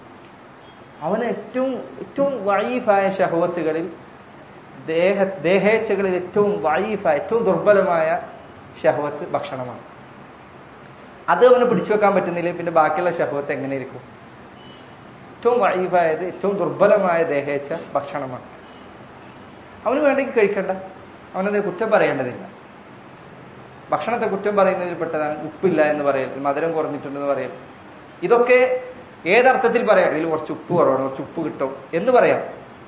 അവന് ഏറ്റവും ഏറ്റവും വൈഫായ ഷഹവത്തുകളിൽ ദേഹ ദേഹേച്ഛകളിൽ ഏറ്റവും വൈഫായ ഏറ്റവും ദുർബലമായ ഷഹവത്ത് ഭക്ഷണമാണ് അത് അവന് പിടിച്ചു വെക്കാൻ പറ്റുന്നില്ല പിന്നെ ബാക്കിയുള്ള ഷഹവത്ത് എങ്ങനെ ഇരിക്കും ഏറ്റവും വൈഫായത് ഏറ്റവും ദുർബലമായ ദേഹേച്ഛ ഭക്ഷണമാണ് അവന് വേണ്ടെങ്കിൽ കഴിക്കണ്ട അവനത് കുറ്റം പറയേണ്ടതില്ല ഭക്ഷണത്തെ കുറ്റം പറയുന്നതിൽ പെട്ടതാണ് ഉപ്പില്ല എന്ന് പറയൽ മധുരം കുറഞ്ഞിട്ടുണ്ടെന്ന് പറയൽ ഇതൊക്കെ ഏതർത്ഥത്തിൽ പറയാം ഇതിൽ കുറച്ച് ഉപ്പ് കുറവാണ് കുറച്ച് ഉപ്പ് കിട്ടും എന്ന് പറയാം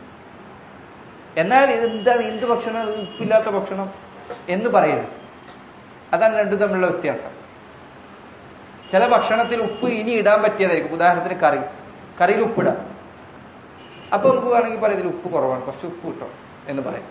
എന്നാൽ ഇതെന്താണ് എന്ത് ഭക്ഷണം ഇത് ഉപ്പില്ലാത്ത ഭക്ഷണം എന്ന് പറയരുത് അതാണ് രണ്ടും തമ്മിലുള്ള വ്യത്യാസം ചില ഭക്ഷണത്തിൽ ഉപ്പ് ഇനി ഇടാൻ പറ്റിയതായിരിക്കും ഉദാഹരണത്തിന് കറി കറിയിൽ ഉപ്പിടാം അപ്പൊ നമുക്ക് വേണമെങ്കിൽ പറയാം ഇതിൽ ഉപ്പ് കുറവാണ് കുറച്ച് ഉപ്പ് കിട്ടും എന്ന് പറയാം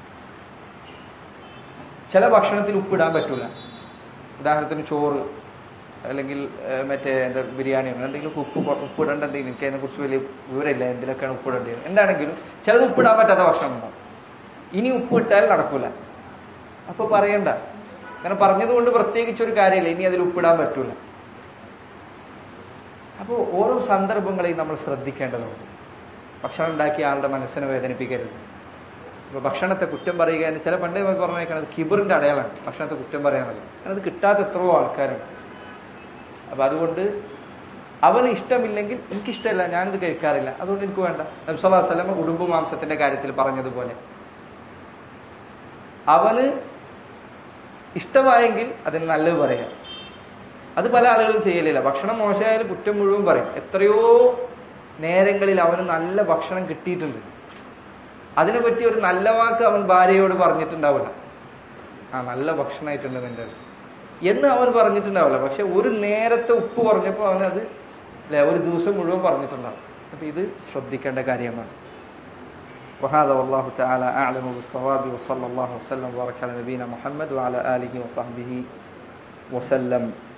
ചില ഭക്ഷണത്തിൽ ഉപ്പിടാൻ പറ്റൂല ഉദാഹരണത്തിന് ചോറ് അല്ലെങ്കിൽ ഏഹ്, മറ്റേ എന്താ ബിരിയാണി അങ്ങനെ എന്തെങ്കിലും ഉപ്പ് കൊ- ഉപ്പിടേണ്ട എന്തെങ്കിലും എനിക്ക് അതിനെ കുറിച്ച് വലിയ വിവരമില്ല എന്തിനൊക്കെയാണ് ഉപ്പിടേണ്ടത് എന്താണെങ്കിലും ചിലത് ഉപ്പിടാൻ പറ്റാത്ത ഭക്ഷണം ഉണ്ടാവും ഇനി ഉപ്പ് ഇട്ടാൽ നടക്കൂല അപ്പൊ പറയണ്ട അങ്ങനെ പറഞ്ഞതുകൊണ്ട് പ്രത്യേകിച്ച് ഒരു കാര്യമില്ല ഇനി അതിൽ ഉപ്പിടാൻ പറ്റൂല അപ്പോൾ ഓരോ സന്ദർഭങ്ങളെയും നമ്മൾ ശ്രദ്ധിക്കേണ്ടതുണ്ട് ഭക്ഷണം ഉണ്ടാക്കിയ ആളുടെ മനസ്സിനെ വേദനിപ്പിക്കരുത് ഇപ്പൊ ഭക്ഷണത്തെ കുറ്റം പറയുക എന്ന് ചില പണ്ടേ പറഞ്ഞേക്കണത് കിബറിന്റെ അടയാളാണ് ഭക്ഷണത്തെ കുറ്റം പറയാന്നുള്ളത് കാരണം അത് കിട്ടാത്ത എത്രയോ ആൾക്കാരുണ്ട് അപ്പൊ അതുകൊണ്ട് അവന് ഇഷ്ടമില്ലെങ്കിൽ എനിക്കിഷ്ടമില്ല ഞാനിത് കഴിക്കാറില്ല അതുകൊണ്ട് എനിക്ക് വേണ്ട നബ്സല്ലാ വസ്ലമ ഉടുമ്പ് മാംസത്തിന്റെ കാര്യത്തിൽ പറഞ്ഞതുപോലെ അവന് ഇഷ്ടമായെങ്കിൽ അതിന് നല്ലത് പറയാം അത് പല ആളുകളും ചെയ്യലില്ല ഭക്ഷണം മോശമായാലും കുറ്റം മുഴുവൻ പറയും എത്രയോ നേരങ്ങളിൽ അവന് നല്ല ഭക്ഷണം കിട്ടിയിട്ടുണ്ട് അതിനെപ്പറ്റി ഒരു നല്ല വാക്ക് അവൻ ഭാര്യയോട് പറഞ്ഞിട്ടുണ്ടാവില്ല ആ നല്ല ഭക്ഷണമായിട്ടുണ്ട് നിന്റെ എന്ന് അവൻ പറഞ്ഞിട്ടുണ്ടാവില്ല പക്ഷെ ഒരു നേരത്തെ ഉപ്പ് പറഞ്ഞപ്പോൾ അവനത് അല്ലെ ഒരു ദിവസം മുഴുവൻ പറഞ്ഞിട്ടുണ്ടാവും അപ്പൊ ഇത് ശ്രദ്ധിക്കേണ്ട കാര്യമാണ് وهذا والله تعالى أعلم بالصواب وصلى الله وسلم وبارك على نبينا محمد وعلى آله وصحبه وسلم